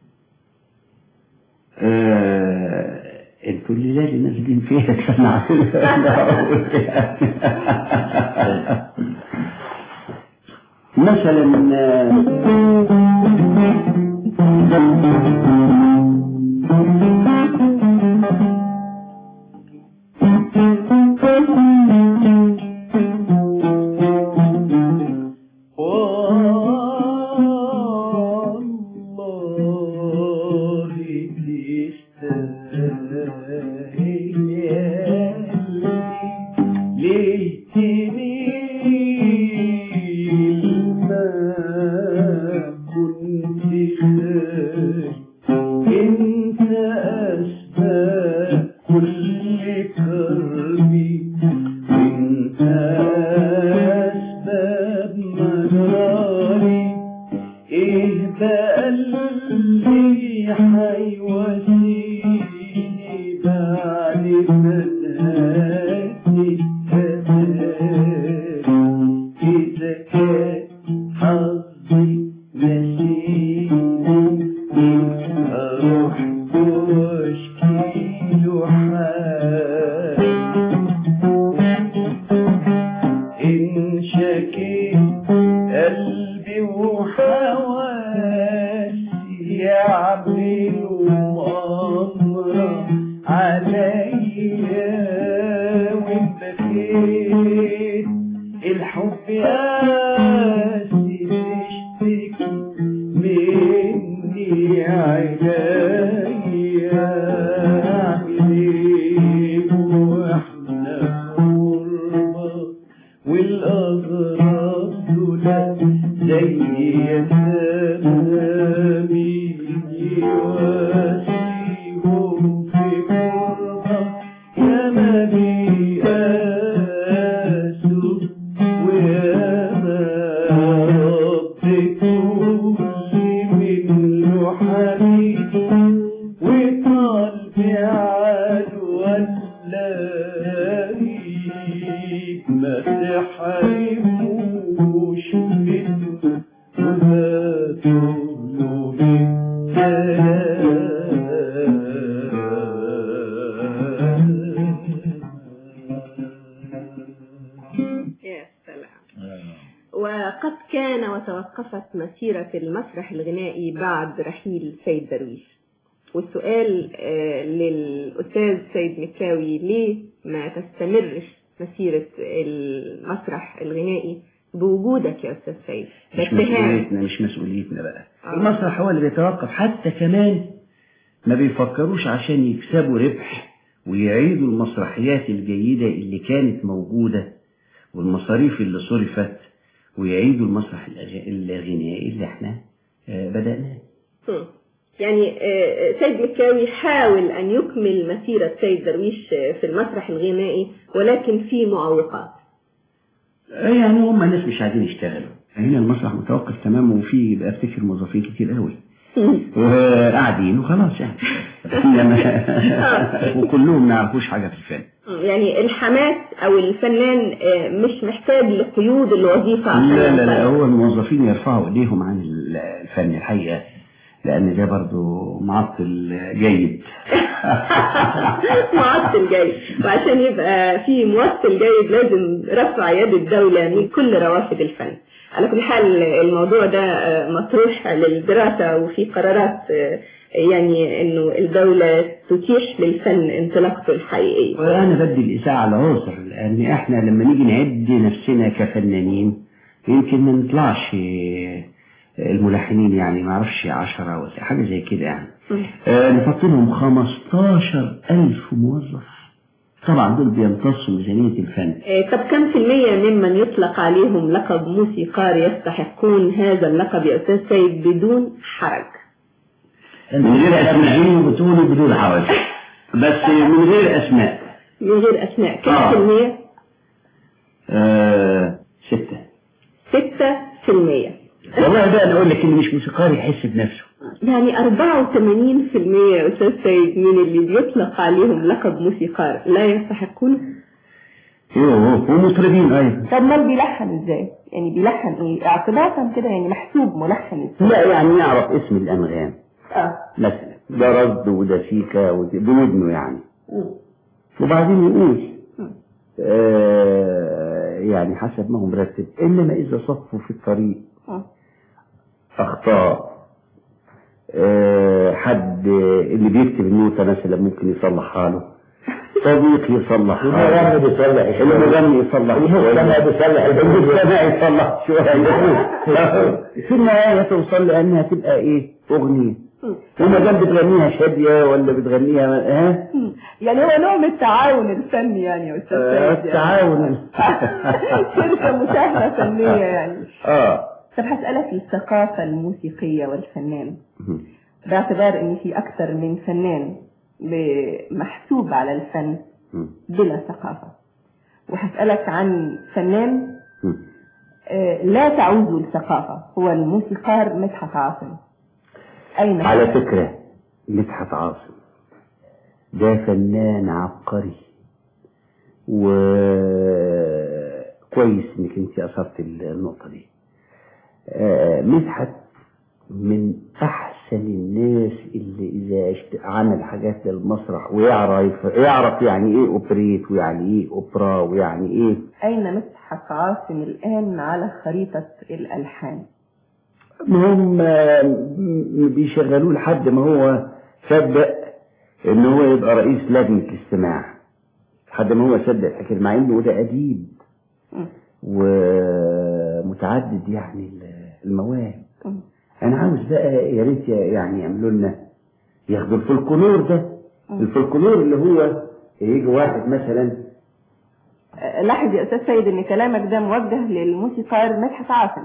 آه، انتوا الليلة اللي نازلين فيها كان مثلا ليه تميل ما كنت خايف انت اسباب كل كربي وانت اسباب مراري ايه بقى اللي حيواسيني بعد ما نهاتي إذا كان حظي نسيني أروح واشكي له حالي إن شكيت قلبي وحواسي يعملوا مؤامرة عينيا عليك واحنا غربة والأغراب دول زي يتامي واسيهم في غربة يا ما بيقاسوا ويا ما رب كل منه حبيب وطال بعدوى اللاهيك ما تحرموش منه وهاتوا له يا سلام وقد كان وتوقفت مسيرة المسرح الغنائي بعد رحيل سيد درويش والسؤال آه، للأستاذ سيد مكاوي ليه ما تستمرش مسيرة المسرح الغنائي بوجودك يا أستاذ سيد ده مش اتهام مسؤوليتنا مش مسؤوليتنا بقى المسرح هو اللي بيتوقف حتى كمان ما بيفكروش عشان يكسبوا ربح ويعيدوا المسرحيات الجيدة اللي كانت موجودة والمصاريف اللي صرفت ويعيدوا المسرح الأغ- الغنائي اللي احنا آه، بدأناه مم. يعني آه، سيد مكاوي حاول أن يكمل مسيرة سيد درويش آه، في المسرح الغنائي ولكن في معوقات آه، يعني هم الناس مش عايزين يشتغلوا هنا المسرح متوقف تماما وفي بقى افتكر موظفين كتير قوي وقاعدين وخلاص يعني إنما- وكلهم ما يعرفوش حاجة في الفن يعني الحماس أو الفنان آه، مش محتاج لقيود الوظيفة عشان لا لا لا ينطلق. هو الموظفين يرفعوا ايديهم عن ال- الفن الحقيقة لأن ده برضو معطل جيد معطل جيد وعشان يبقى في موصل جيد لازم رفع يد الدولة من كل روافد الفن على كل حال الموضوع ده آه، مطروح للدراسة وفي قرارات آه، يعني انه الدولة تتيح للفن انطلاقته الحقيقية وأنا بدي الإساءة العذر لأن إحنا لما نيجي نعد نفسنا كفنانين يمكن ما نطلعش الملحنين يعني ما اعرفش عشرة ولا حاجة زي كده يعني آه، نحط لهم 15 ألف موظف طبعا دول بيمتصوا ميزانية الفن آه، طب كم في المية ممن يطلق عليهم لقب موسيقار يستحقون هذا اللقب يا أستاذ سيد بدون حرج من غير أسماء بتقولوا بدون حرج بس من غير أسماء من غير أسماء كم آه. في المية؟ آه ستة ستة في المية والله بقى أنا أقول لك اللي مش موسيقار يحس بنفسه يعني 84 في المية يا أستاذ سيد من اللي بيطلق عليهم لقب موسيقار لا يستحقونه يوه ومطربين أيضا طب ما بيلحن ازاي؟ يعني بيلحن ايه؟ اعتباطا كده يعني محسوب ملحن ازاي؟ لا يعني يعرف اسم الأنغام اه مثلا ده رد وده سيكا وده- بودنه يعني وبعدين يقول آه يعني حسب ما هو مرتب إنما إذا صفوا في الطريق آه. أخطاء آه حد اللي بيكتب النوتة مثلا ممكن يصلحها له صديق يصلح المغني بيصلح شوية. المغني يصلح المستمع بيصلح المستمع يصلح شوية في النهاية توصل لأنها تبقى إيه أغنية وما دام بتغنيها شادية ولا بتغنيها ها يعني هو نوع من التعاون الفني يعني يا استاذ آه، سيد يعني. التعاون شركة مساهمة فنية يعني اه طب هسألك الثقافة الموسيقية والفنان باعتبار ان في اكثر من فنان ب- محسوب على الفن بلا ثقافة وهسألك عن فنان آه، لا تعوز الثقافة هو الموسيقار مدحت عاصم أين هو؟ على فكرة مدحت عاصم ده فنان عبقري وكويس انك انت اثرت النقطة دي آه، مدحت من احسن الناس اللي اذا اشت- عمل حاجات للمسرح ويعرف يعرف يعني ايه اوبريت ويعني ايه اوبرا ويعني ايه أين مدحت عاصم الآن على خريطة الألحان ما هم م- بيشغلوه لحد ما هو صدق ان هو يبقى رئيس لجنة الاستماع لحد ما هو صدق الحكاية مع انه ده اديب ومتعدد يعني ال- المواهب انا عاوز بقى يا ريت يعني يعملوا لنا ياخدوا الفولكلور ده الفولكلور اللي هو يجي واحد مثلا آه، لاحظ يا أستاذ سيد إن كلامك ده موجه للموسيقار مدحت عاصم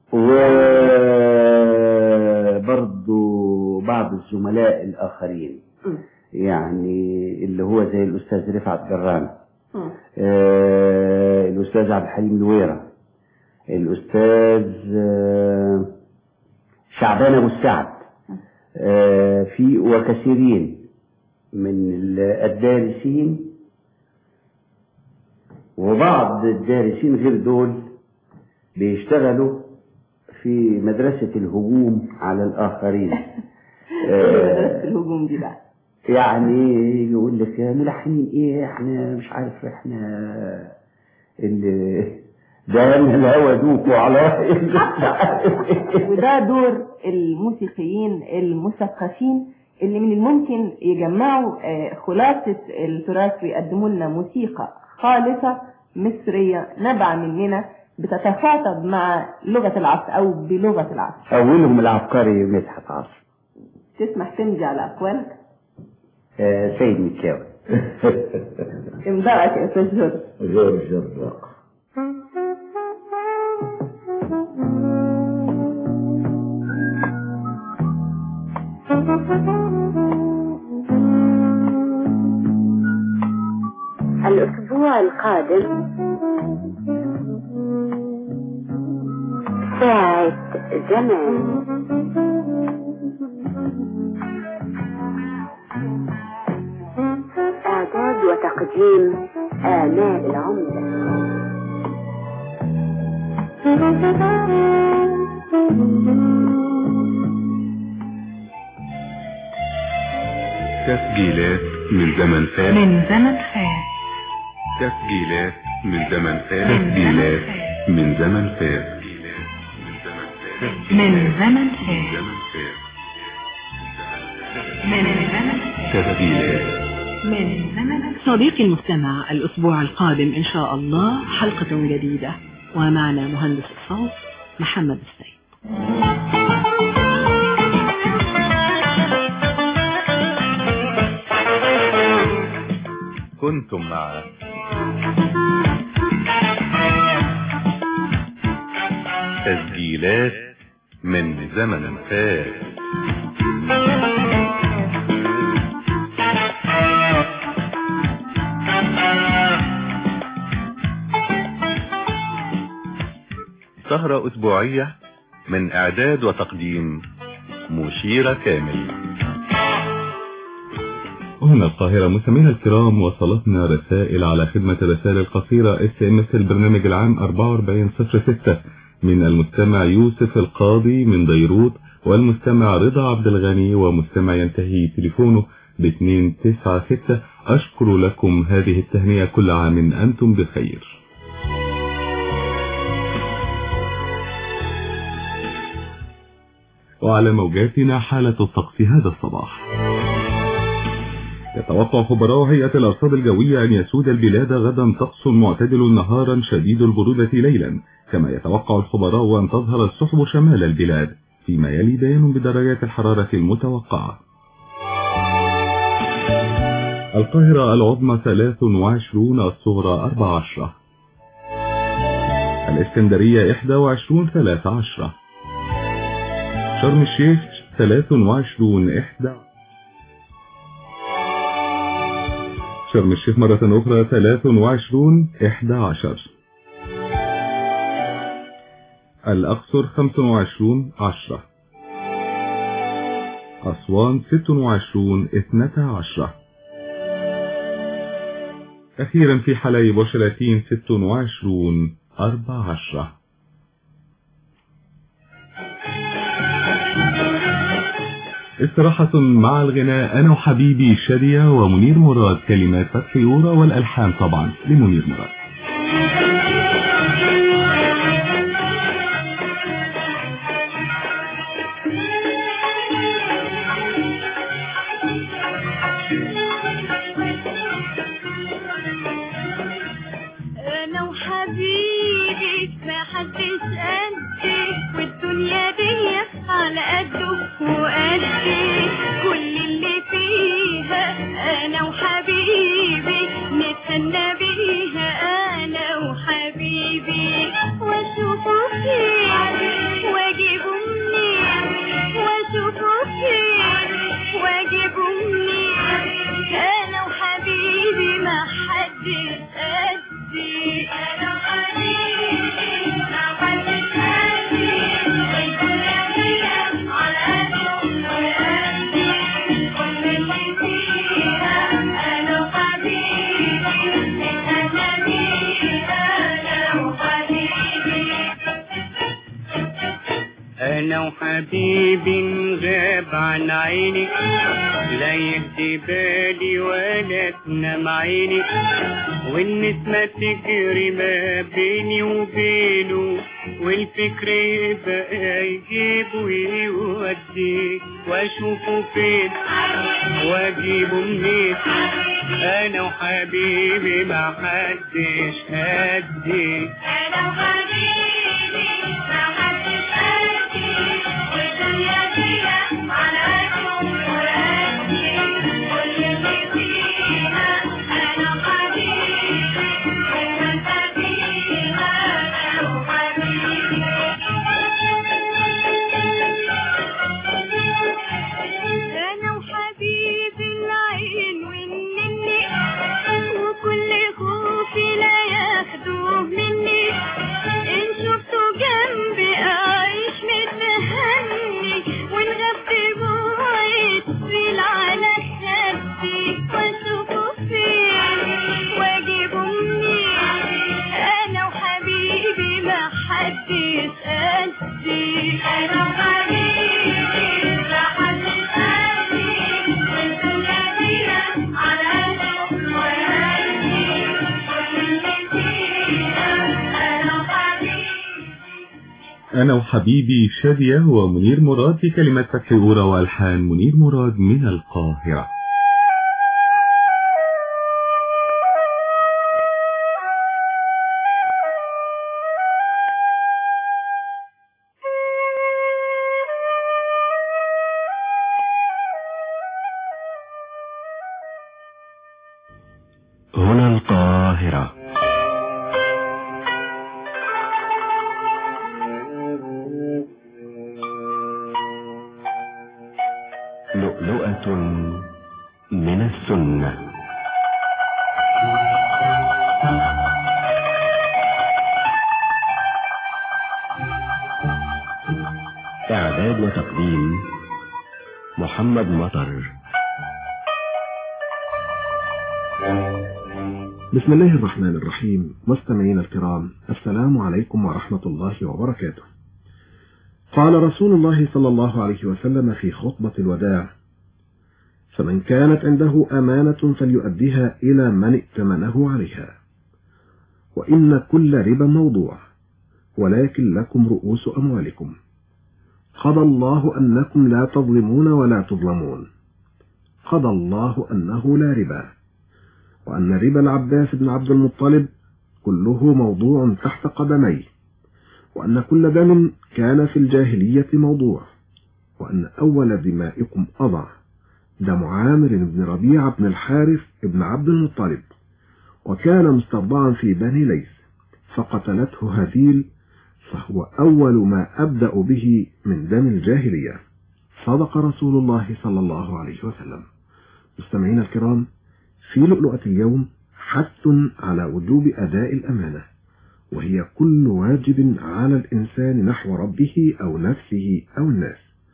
وبرضو بعض الزملاء الآخرين م. يعني اللي هو زي الأستاذ رفعت جران م. آه، الأستاذ عبد الحليم الويرة الأستاذ آه، شعبان أبو السعد آه، في وكثيرين من ال- الدارسين وبعض الدارسين غير دول بيشتغلوا في مدرسة الهجوم على الآخرين إيه مدرسة الهجوم دي بقى يعني يقول لك يا ملحنين ايه احنا مش عارف احنا اللي ده الهوى دوكوا على وده دور الموسيقيين المثقفين اللي من الممكن يجمعوا آه، خلاصة التراث ويقدموا لنا موسيقى خالصة مصرية نبع مننا بتتخاطب مع لغة العصر أو بلغة العصر اولهم العبقري مدحت عاصم تسمح تمضي على أقوالك آه، سيد مكاوي امضاءك يا أستاذ جورج جورج الرق الأسبوع القادم ساعة زمان إعداد وتقديم آمال العمدة تسجيلات من زمن فات من زمن فات تسجيلات من زمن فات تسجيلات من زمن فات من زمن فات من زمن تسجيلات من زمن صديقي المستمع الأسبوع القادم إن شاء الله حلقة جديدة ومعنا مهندس الصوت محمد السيد كنتم مع تسجيلات من زمن فات سهرة أسبوعية من إعداد وتقديم مشيرة كامل هنا القاهرة مستمعينا الكرام وصلتنا رسائل على خدمة الرسائل القصيرة اس ام اس البرنامج العام 4406 من المستمع يوسف القاضي من بيروت والمستمع رضا عبد الغني ومستمع ينتهي تليفونه ب 296 أشكر لكم هذه التهنئة كل عام أنتم بخير وعلى موجاتنا حالة الطقس هذا الصباح يتوقع خبراء هيئة الأرصاد الجوية أن يسود البلاد غدا طقس معتدل نهارا شديد البرودة ليلا كما يتوقع الخبراء أن تظهر السحب شمال البلاد فيما يلي بيان بدرجات الحرارة المتوقعة القاهرة العظمى 23 الصغرى 14 الإسكندرية 21 13 شرم الشيخ 23 11 شرم الشيخ مرة أخرى 23 11 الأقصر 25 10 أسوان 26 12 أخيرا في حلايب وشلاتين 26 14 استراحة مع الغناء أنا وحبيبي شادية ومنير مراد كلمات فتحي أورا والألحان طبعا لمنير مراد انا وحبيبي ما حدش قدي والدنيا دي على قده حبيبي غاب عن عيني لا يهدي بالي ولا تنام عيني والنسمة تجري ما بيني وبينه والفكر يبقى يجيب ويودي واشوفه فين واجيبه منين انا وحبيبي ما حدش قدي انا وحبيبي ما حدش قدي والدنيا دي على قدهم وقدي كل اللي فيها انا وحبيبي وانت فيها انا وحبيبي انا وحبيبي العين والنني وكل خوفي لا ياخدوه مني ان شفته جنبي اعيش متهني وان غاب دموعي تسيل على خدي واشوفه فين واجيبه منين انا وحبيبي ما حدش قدي انا وحبيبي ما حدش قدي والدنيا دي على قدهم وقدي كل اللي فيها انا وحبيبي أنا وحبيبي شادية ومنير مراد في كلمات فتحي أورا وألحان منير مراد من القاهرة هنا القاهرة لؤلؤة من السنة إعداد وتقديم محمد مطر بسم الله الرحمن الرحيم مستمعينا الكرام السلام عليكم ورحمة الله وبركاته قال رسول الله صلى الله عليه وسلم في خطبة الوداع فمن كانت عنده أمانة فليؤديها إلى من ائتمنه عليها وإن كل ربا موضوع ولكن لكم رؤوس أموالكم قضى الله أنكم لا تظلمون ولا تظلمون قضى الله أنه لا ربا وأن ربا العباس بن عبد المطلب كله موضوع تحت قدميه وأن كل دم كان في الجاهلية موضوع وأن أول دمائكم أضع دم عامر بن ربيعة بن الحارث بن عبد المطلب وكان مسترضعا في بني ليث فقتلته هذيل فهو أول ما أبدأ به من دم الجاهلية صدق رسول الله صلى الله عليه وسلم مستمعين الكرام في لؤلؤة اليوم حث على وجوب أداء الأمانة وهي كل واجب على الإنسان نحو ربه أو نفسه أو الناس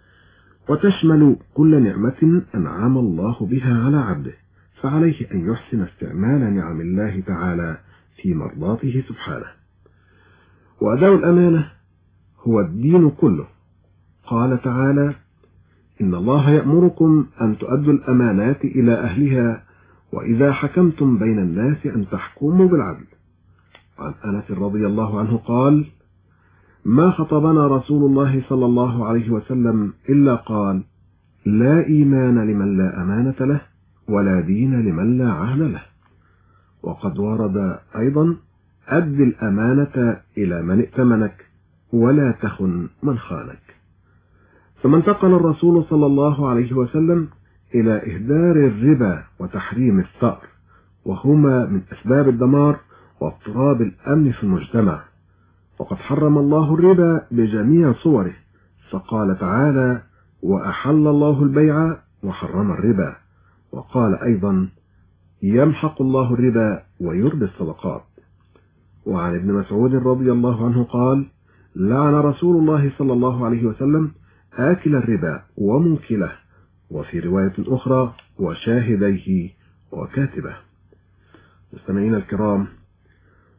وتشمل كل نعمة أنعم الله بها على عبده فعليه أن يحسن استعمال نعم الله تعالى في مرضاته سبحانه وأداء الأمانة هو الدين كله قال تعالى إن الله يأمركم أن تؤدوا الأمانات إلى أهلها وإذا حكمتم بين الناس أن تحكموا بالعدل عن أنس رضي الله عنه قال ما خطبنا رسول الله صلى الله عليه وسلم إلا قال لا إيمان لمن لا أمانة له ولا دين لمن لا عهد له وقد ورد أيضا أد الأمانة إلى من ائتمنك ولا تخن من خانك ثم انتقل الرسول صلى الله عليه وسلم إلى إهدار الربا وتحريم الثأر وهما من أسباب الدمار واضطراب الأمن في المجتمع وقد حرم الله الربا بجميع صوره فقال تعالى وأحل الله البيع وحرم الربا وقال أيضا يمحق الله الربا ويربي الصدقات وعن ابن مسعود رضي الله عنه قال لعن رسول الله صلى الله عليه وسلم آكل الربا ومنكله وفي رواية أخرى وشاهديه وكاتبه مستمعينا الكرام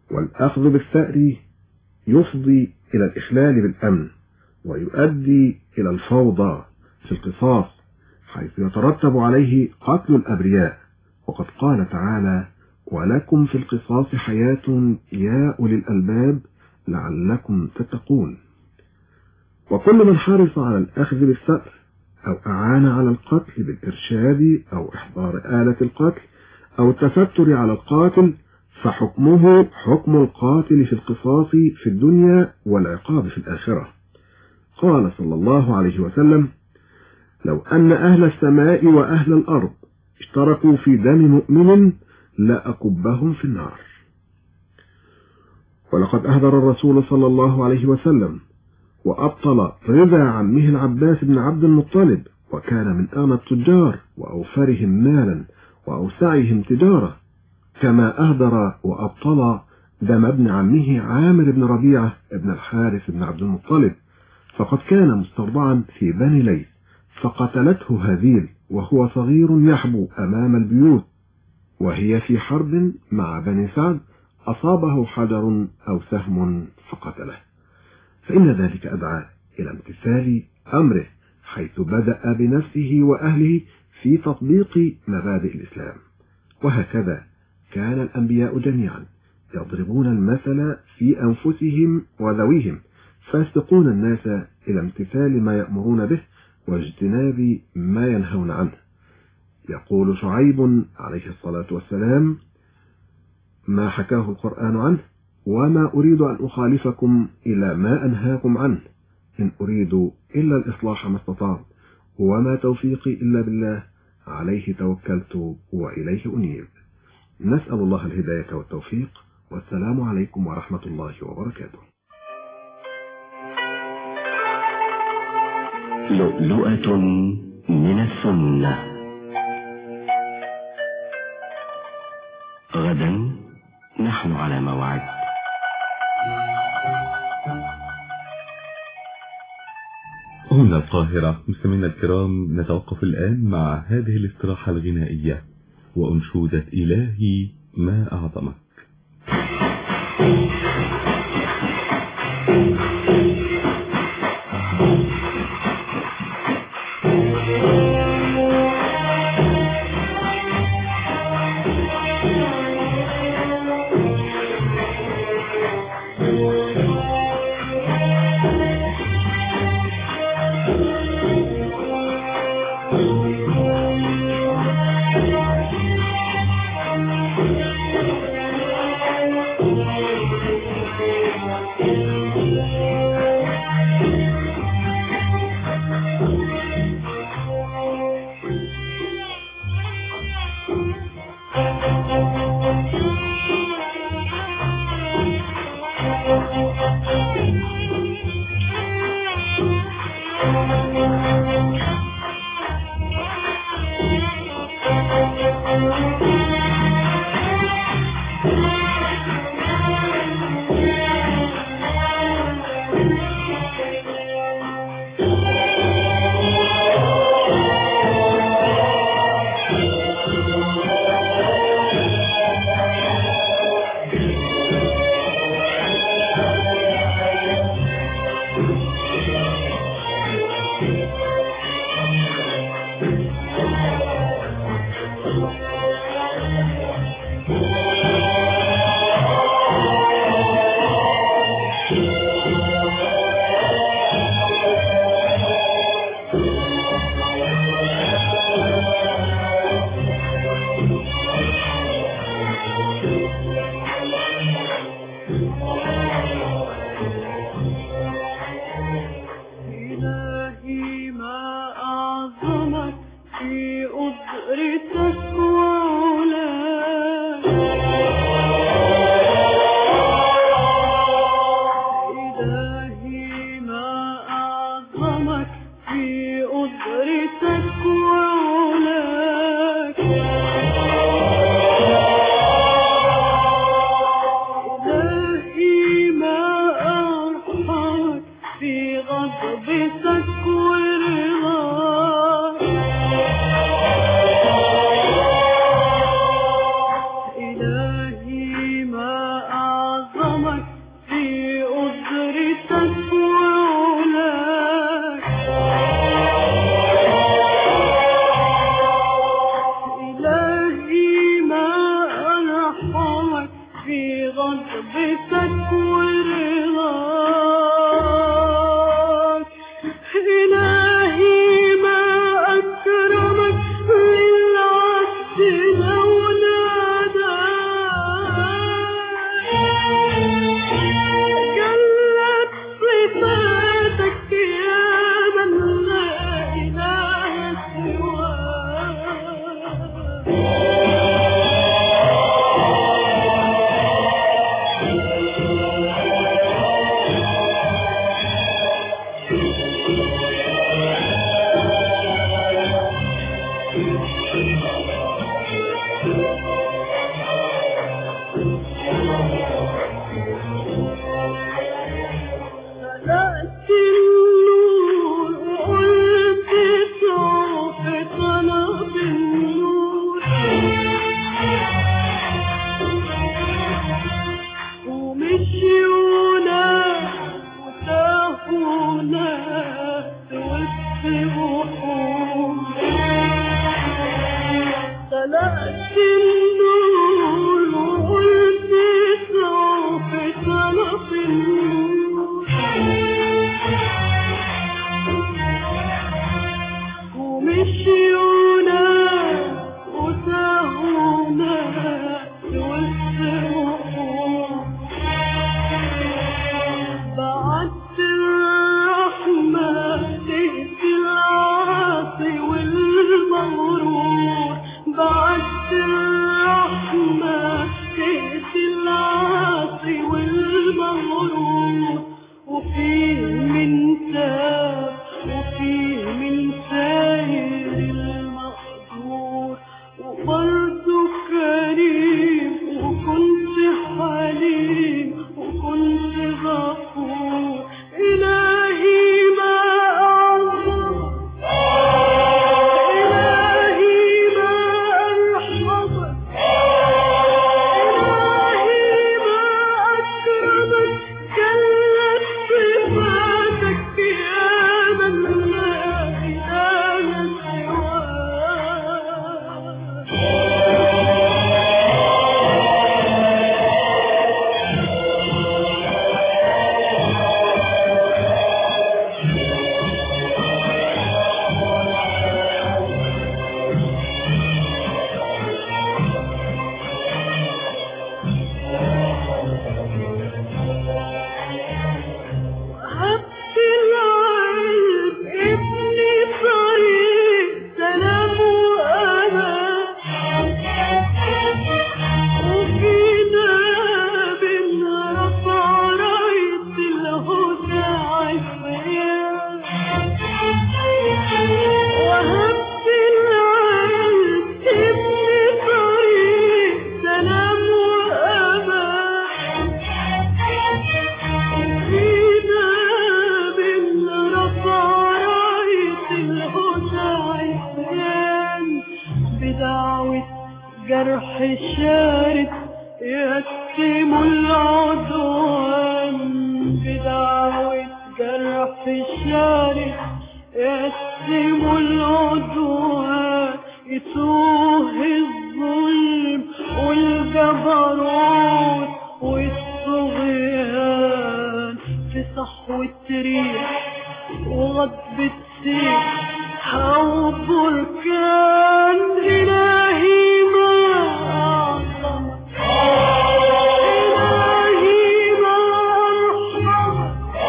والأخذ بالثأر يفضي إلى الإخلال بالأمن ويؤدي إلى الفوضى في القصاص حيث يترتب عليه قتل الأبرياء وقد قال تعالى ولكم في القصاص حياة يا أولي الألباب لعلكم تتقون وكل من حرص على الأخذ بالثأر أو أعان على القتل بالإرشاد أو إحضار آلة القتل أو التستر على القاتل فحكمه حكم القاتل في القصاص في الدنيا والعقاب في الآخرة قال صلى الله عليه وسلم لو أن أهل السماء وأهل الأرض اشتركوا في دم مؤمن لأكبهم في النار ولقد أهدر الرسول صلى الله عليه وسلم وأبطل رضا عمه العباس بن عبد المطلب وكان من أغنى التجار وأوفرهم مالا وأوسعهم تجارة كما أهدر وأبطل دم ابن عمه عامر بن ربيعة بن الحارث بن عبد المطلب فقد كان مسترضعا في بني ليث فقتلته هذيل وهو صغير يحبو أمام البيوت وهي في حرب مع بني سعد أصابه حجر أو سهم فقتله فإن ذلك أدعى إلى امتثال أمره حيث بدأ بنفسه وأهله في تطبيق مبادئ الإسلام وهكذا كان الأنبياء جميعا يضربون المثل في أنفسهم وذويهم فيسبقون الناس إلى امتثال ما يأمرون به واجتناب ما ينهون عنه يقول شعيب عليه الصلاة والسلام ما حكاه القرآن عنه وما أريد أن أخالفكم إلى ما أنهاكم عنه إن أريد إلا الإصلاح ما استطعت وما توفيقي إلا بالله عليه توكلت وإليه أنيب نسأل الله الهداية والتوفيق والسلام عليكم ورحمة الله وبركاته لؤلؤة من السنة غدا نحن على موعد هنا القاهرة مستمعينا الكرام نتوقف الآن مع هذه الاستراحة الغنائية وأنشودة إلهي ما أعظمك إلهي ما أعظمك في قدرتك وعلاك إلهي ما أعظمك في قدرتك وعلاك إلهي ما أرحمك في غضبتك ورضاك إلهي ما أعظمك في قدرتك وعلاك وحوش خلقت النور وقلت سوف طلب النور ومشيونا وساهونا والسوق بعت الرحمة تهدي العاصي والمغرور بعت الرحمة تهدي العاصي والمغرور وفيه من تاب وفيه من ساير المقدور وبرضه كريم وكنت حليم وكنت غفور إلهي ما أعظم إلهي ما أرحمك إلهي ما أكرمك جلت صفاتك يا من لا إله هبت العلم ابني طريق سلام وأمان وفينا بنا رفع راية الهدى عالبيان وهبت العلم ابني طريق سلام وأمان فينا من رفع راية الهدى عصيان بدعوة جرح الشارد يتم العدوان بدعوة جرح الشارد يتم العدوان يتوه الظلم والجبروت والطغيان في صحوة ريح وغضبة سيف أو بركان إلهي ما أعظمك إلهي ما أرحمك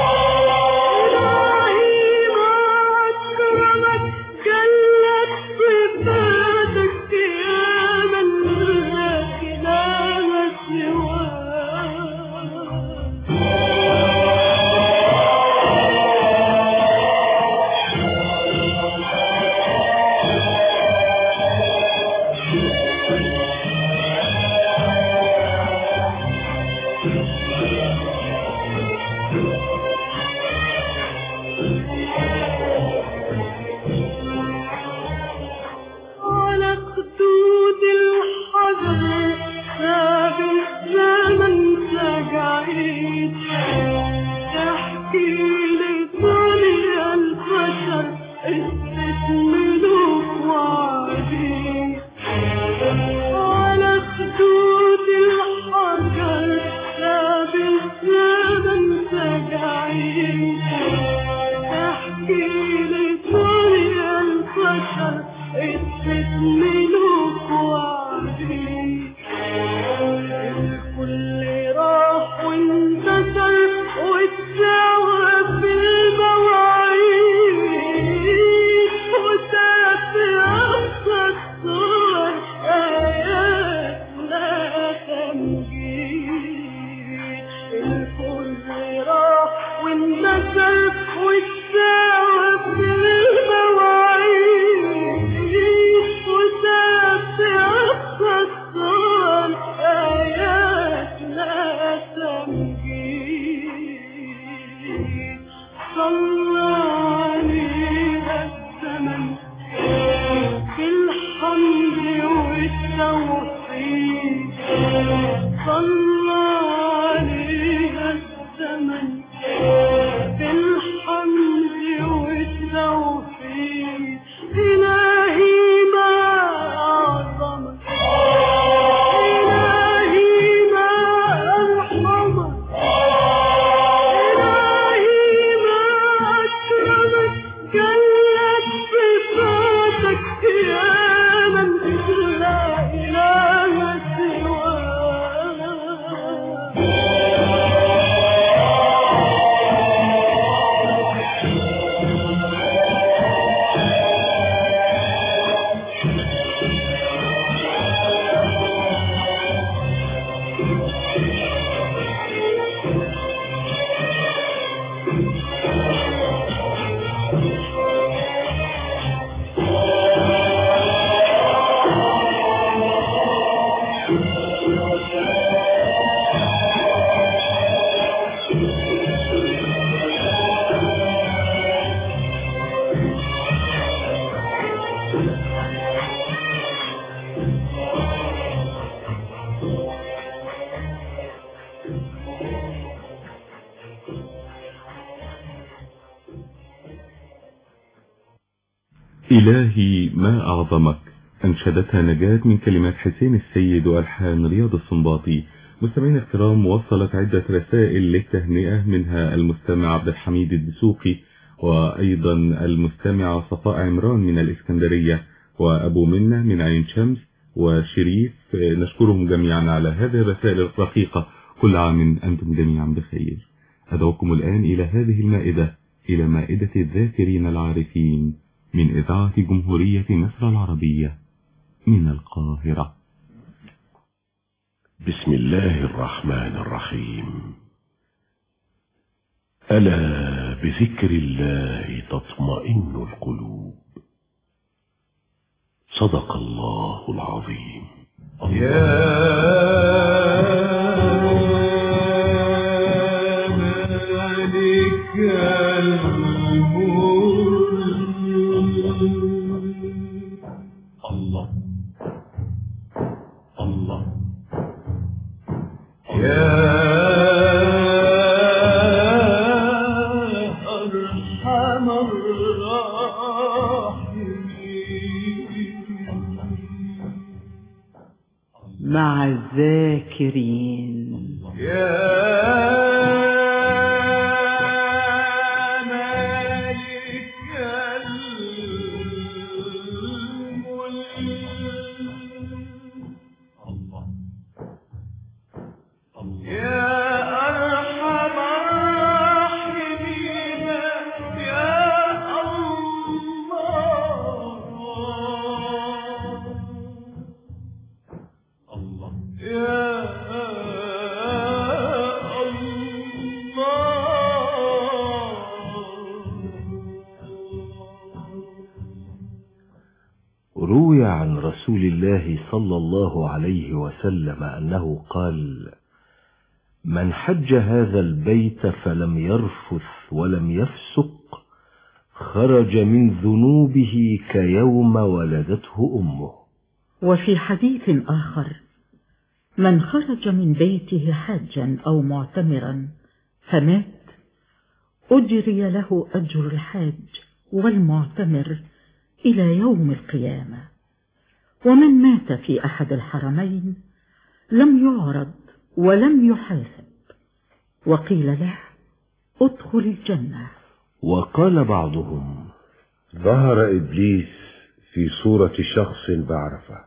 إلهي ما أكرمك جلت صفاتك يا من لا إله على خدود الحجر ثابت زمن سجعيد تحكي لدنيا البشر قصة ملوك وعبيد على خدود الحجر ثابت زمن سجعيد تحكي لدنيا البشر قصة ملوك وعبيد الكل راح وانتشر واتساوى في المواعيد بعيد إلهي ما أعظمك إلهي ما أرحمك إلهي ما أكرمك جلت صفاتك يا من لا إله إلهي ما أعظمك أنشدتها نجاة من كلمات حسين السيد وألحان رياض السنباطي مستمعينا الكرام وصلت عدة رسائل للتهنئة منها المستمع عبد الحميد الدسوقي وأيضا المستمعة صفاء عمران من الإسكندرية وأبو منة من عين شمس وشريف نشكرهم جميعا على هذه الرسائل الرقيقة كل عام أنتم جميعا بخير أدعوكم الآن إلى هذه المائدة إلى مائدة الذاكرين العارفين من إذاعة جمهورية مصر العربية من القاهرة بسم الله الرحمن الرحيم ألا بذكر الله تطمئن القلوب صدق الله العظيم مالك الله الله أرحم مع الذاكرين روي عن رسول الله صلى الله عليه وسلم أنه قال من حج هذا البيت فلم يرفث ولم يفسق خرج من ذنوبه كيوم ولدته أمه وفي حديث آخر من خرج من بيته حاجا أو معتمرا فمات أجري له أجر الحاج والمعتمر إلى يوم القيامة ومن مات في أحد الحرمين لم يعرض ولم يحاسب وقيل له ادخل الجنة وقال بعضهم ظهر إبليس في صورة شخص بعرفة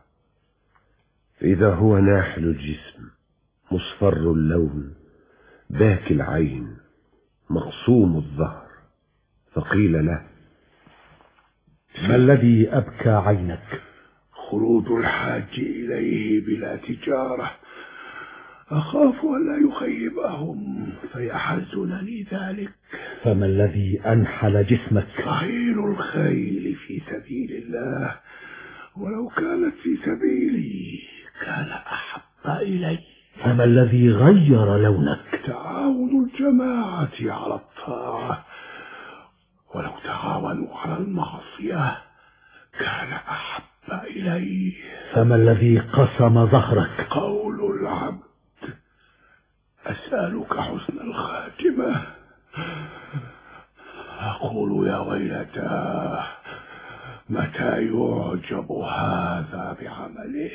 فإذا هو ناحل الجسم مصفر اللون باكي العين مقسوم الظهر فقيل له ما الذي أبكى عينك خروج الحاج إليه بلا تجارة أخاف ألا يخيبهم فيحزنني ذلك فما الذي أنحل جسمك رحيل الخيل في سبيل الله ولو كانت في سبيلي كان أحب إلي فما الذي غير لونك تعاون الجماعة على الطاعة ولو تعاونوا على المعصية كان أحب إلي فما الذي قسم ظهرك قول العبد أسألك حسن الخاتمة أقول يا ويلتاه متى يعجب هذا بعمله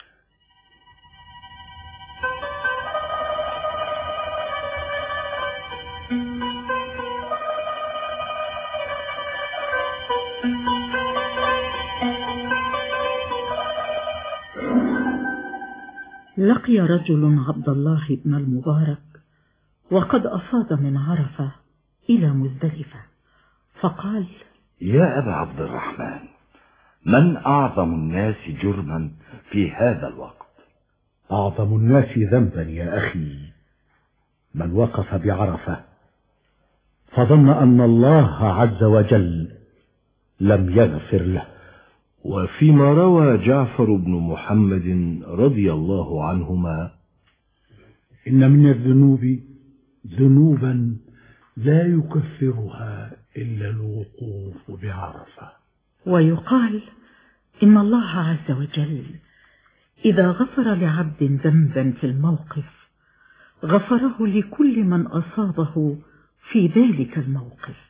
لقي رجل عبد الله بن المبارك وقد أفاض من عرفة إلى مزدلفة فقال يا أبا عبد الرحمن من أعظم الناس جرما في هذا الوقت أعظم الناس ذنبا يا أخي من وقف بعرفة فظن أن الله عز وجل لم يغفر له وفيما روى جعفر بن محمد رضي الله عنهما إن من الذنوب ذنوبا لا يكفرها إلا الوقوف بعرفة ويقال إن الله عز وجل إذا غفر لعبد ذنبا في الموقف غفره لكل من أصابه في ذلك الموقف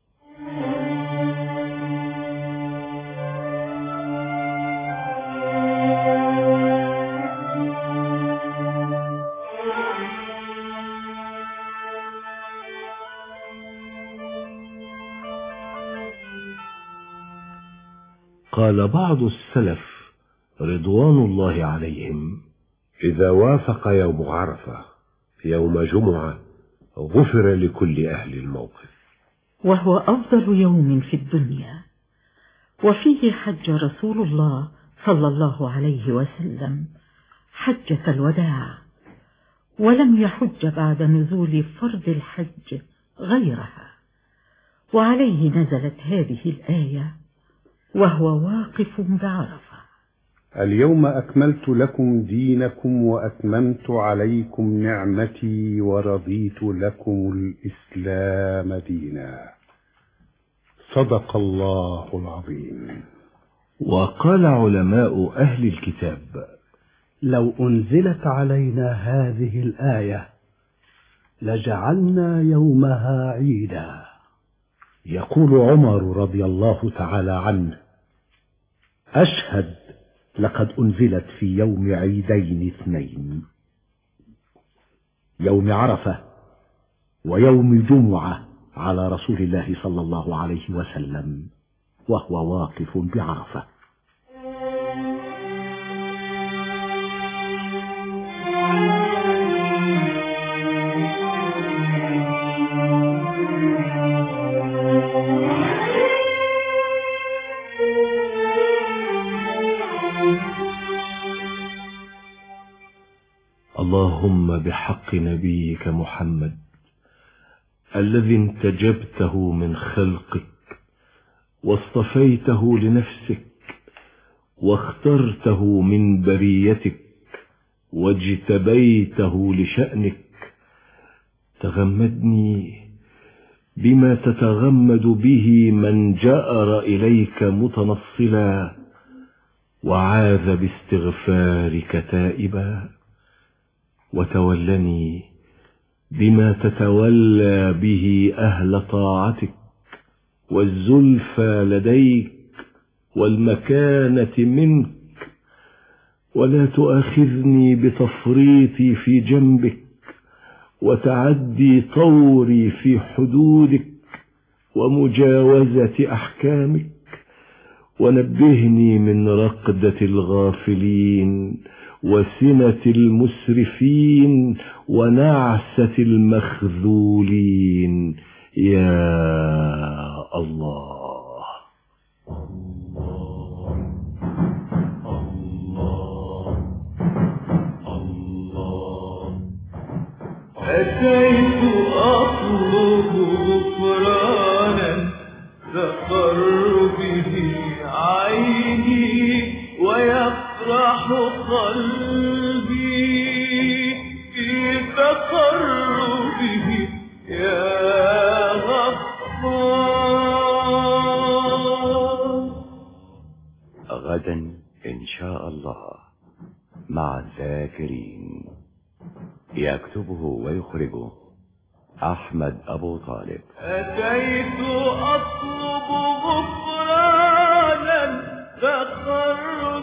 قال بعض السلف رضوان الله عليهم إذا وافق يوم عرفة يوم جمعة غفر لكل أهل الموقف وهو أفضل يوم في الدنيا وفيه حج رسول الله صلى الله عليه وسلم حجة الوداع ولم يحج بعد نزول فرض الحج غيرها وعليه نزلت هذه الآية وهو واقف بعرفة اليوم أكملت لكم دينكم وأتممت عليكم نعمتي ورضيت لكم الإسلام دينا صدق الله العظيم وقال علماء أهل الكتاب لو أنزلت علينا هذه الآية لجعلنا يومها عيدا يقول عمر رضي الله تعالى عنه أشهد لقد أنزلت في يوم عيدين اثنين يوم عرفة ويوم جمعة على رسول الله صلى الله عليه وسلم وهو واقف بعرفة اللهم بحق نبيك محمد الذي انتجبته من خلقك واصطفيته لنفسك واخترته من بريتك واجتبيته لشأنك تغمدني بما تتغمد به من جأر إليك متنصلا وعاذ باستغفارك تائبا وتولني بما تتولى به أهل طاعتك والزلفى لديك والمكانة منك ولا تؤاخذني بتفريطي في جنبك وتعدي طوري في حدودك ومجاوزة أحكامك ونبهني من رقدة الغافلين وسنة المسرفين ونعسة المخذولين يا الله أتيت أطلب غفرانا تقر به عيني ويفرح قلبي في تقربه يا غفار غدا إن شاء الله مع الذاكرين يكتبه ويخرجه أحمد أبو طالب أتيت أطلب غفرانا تخر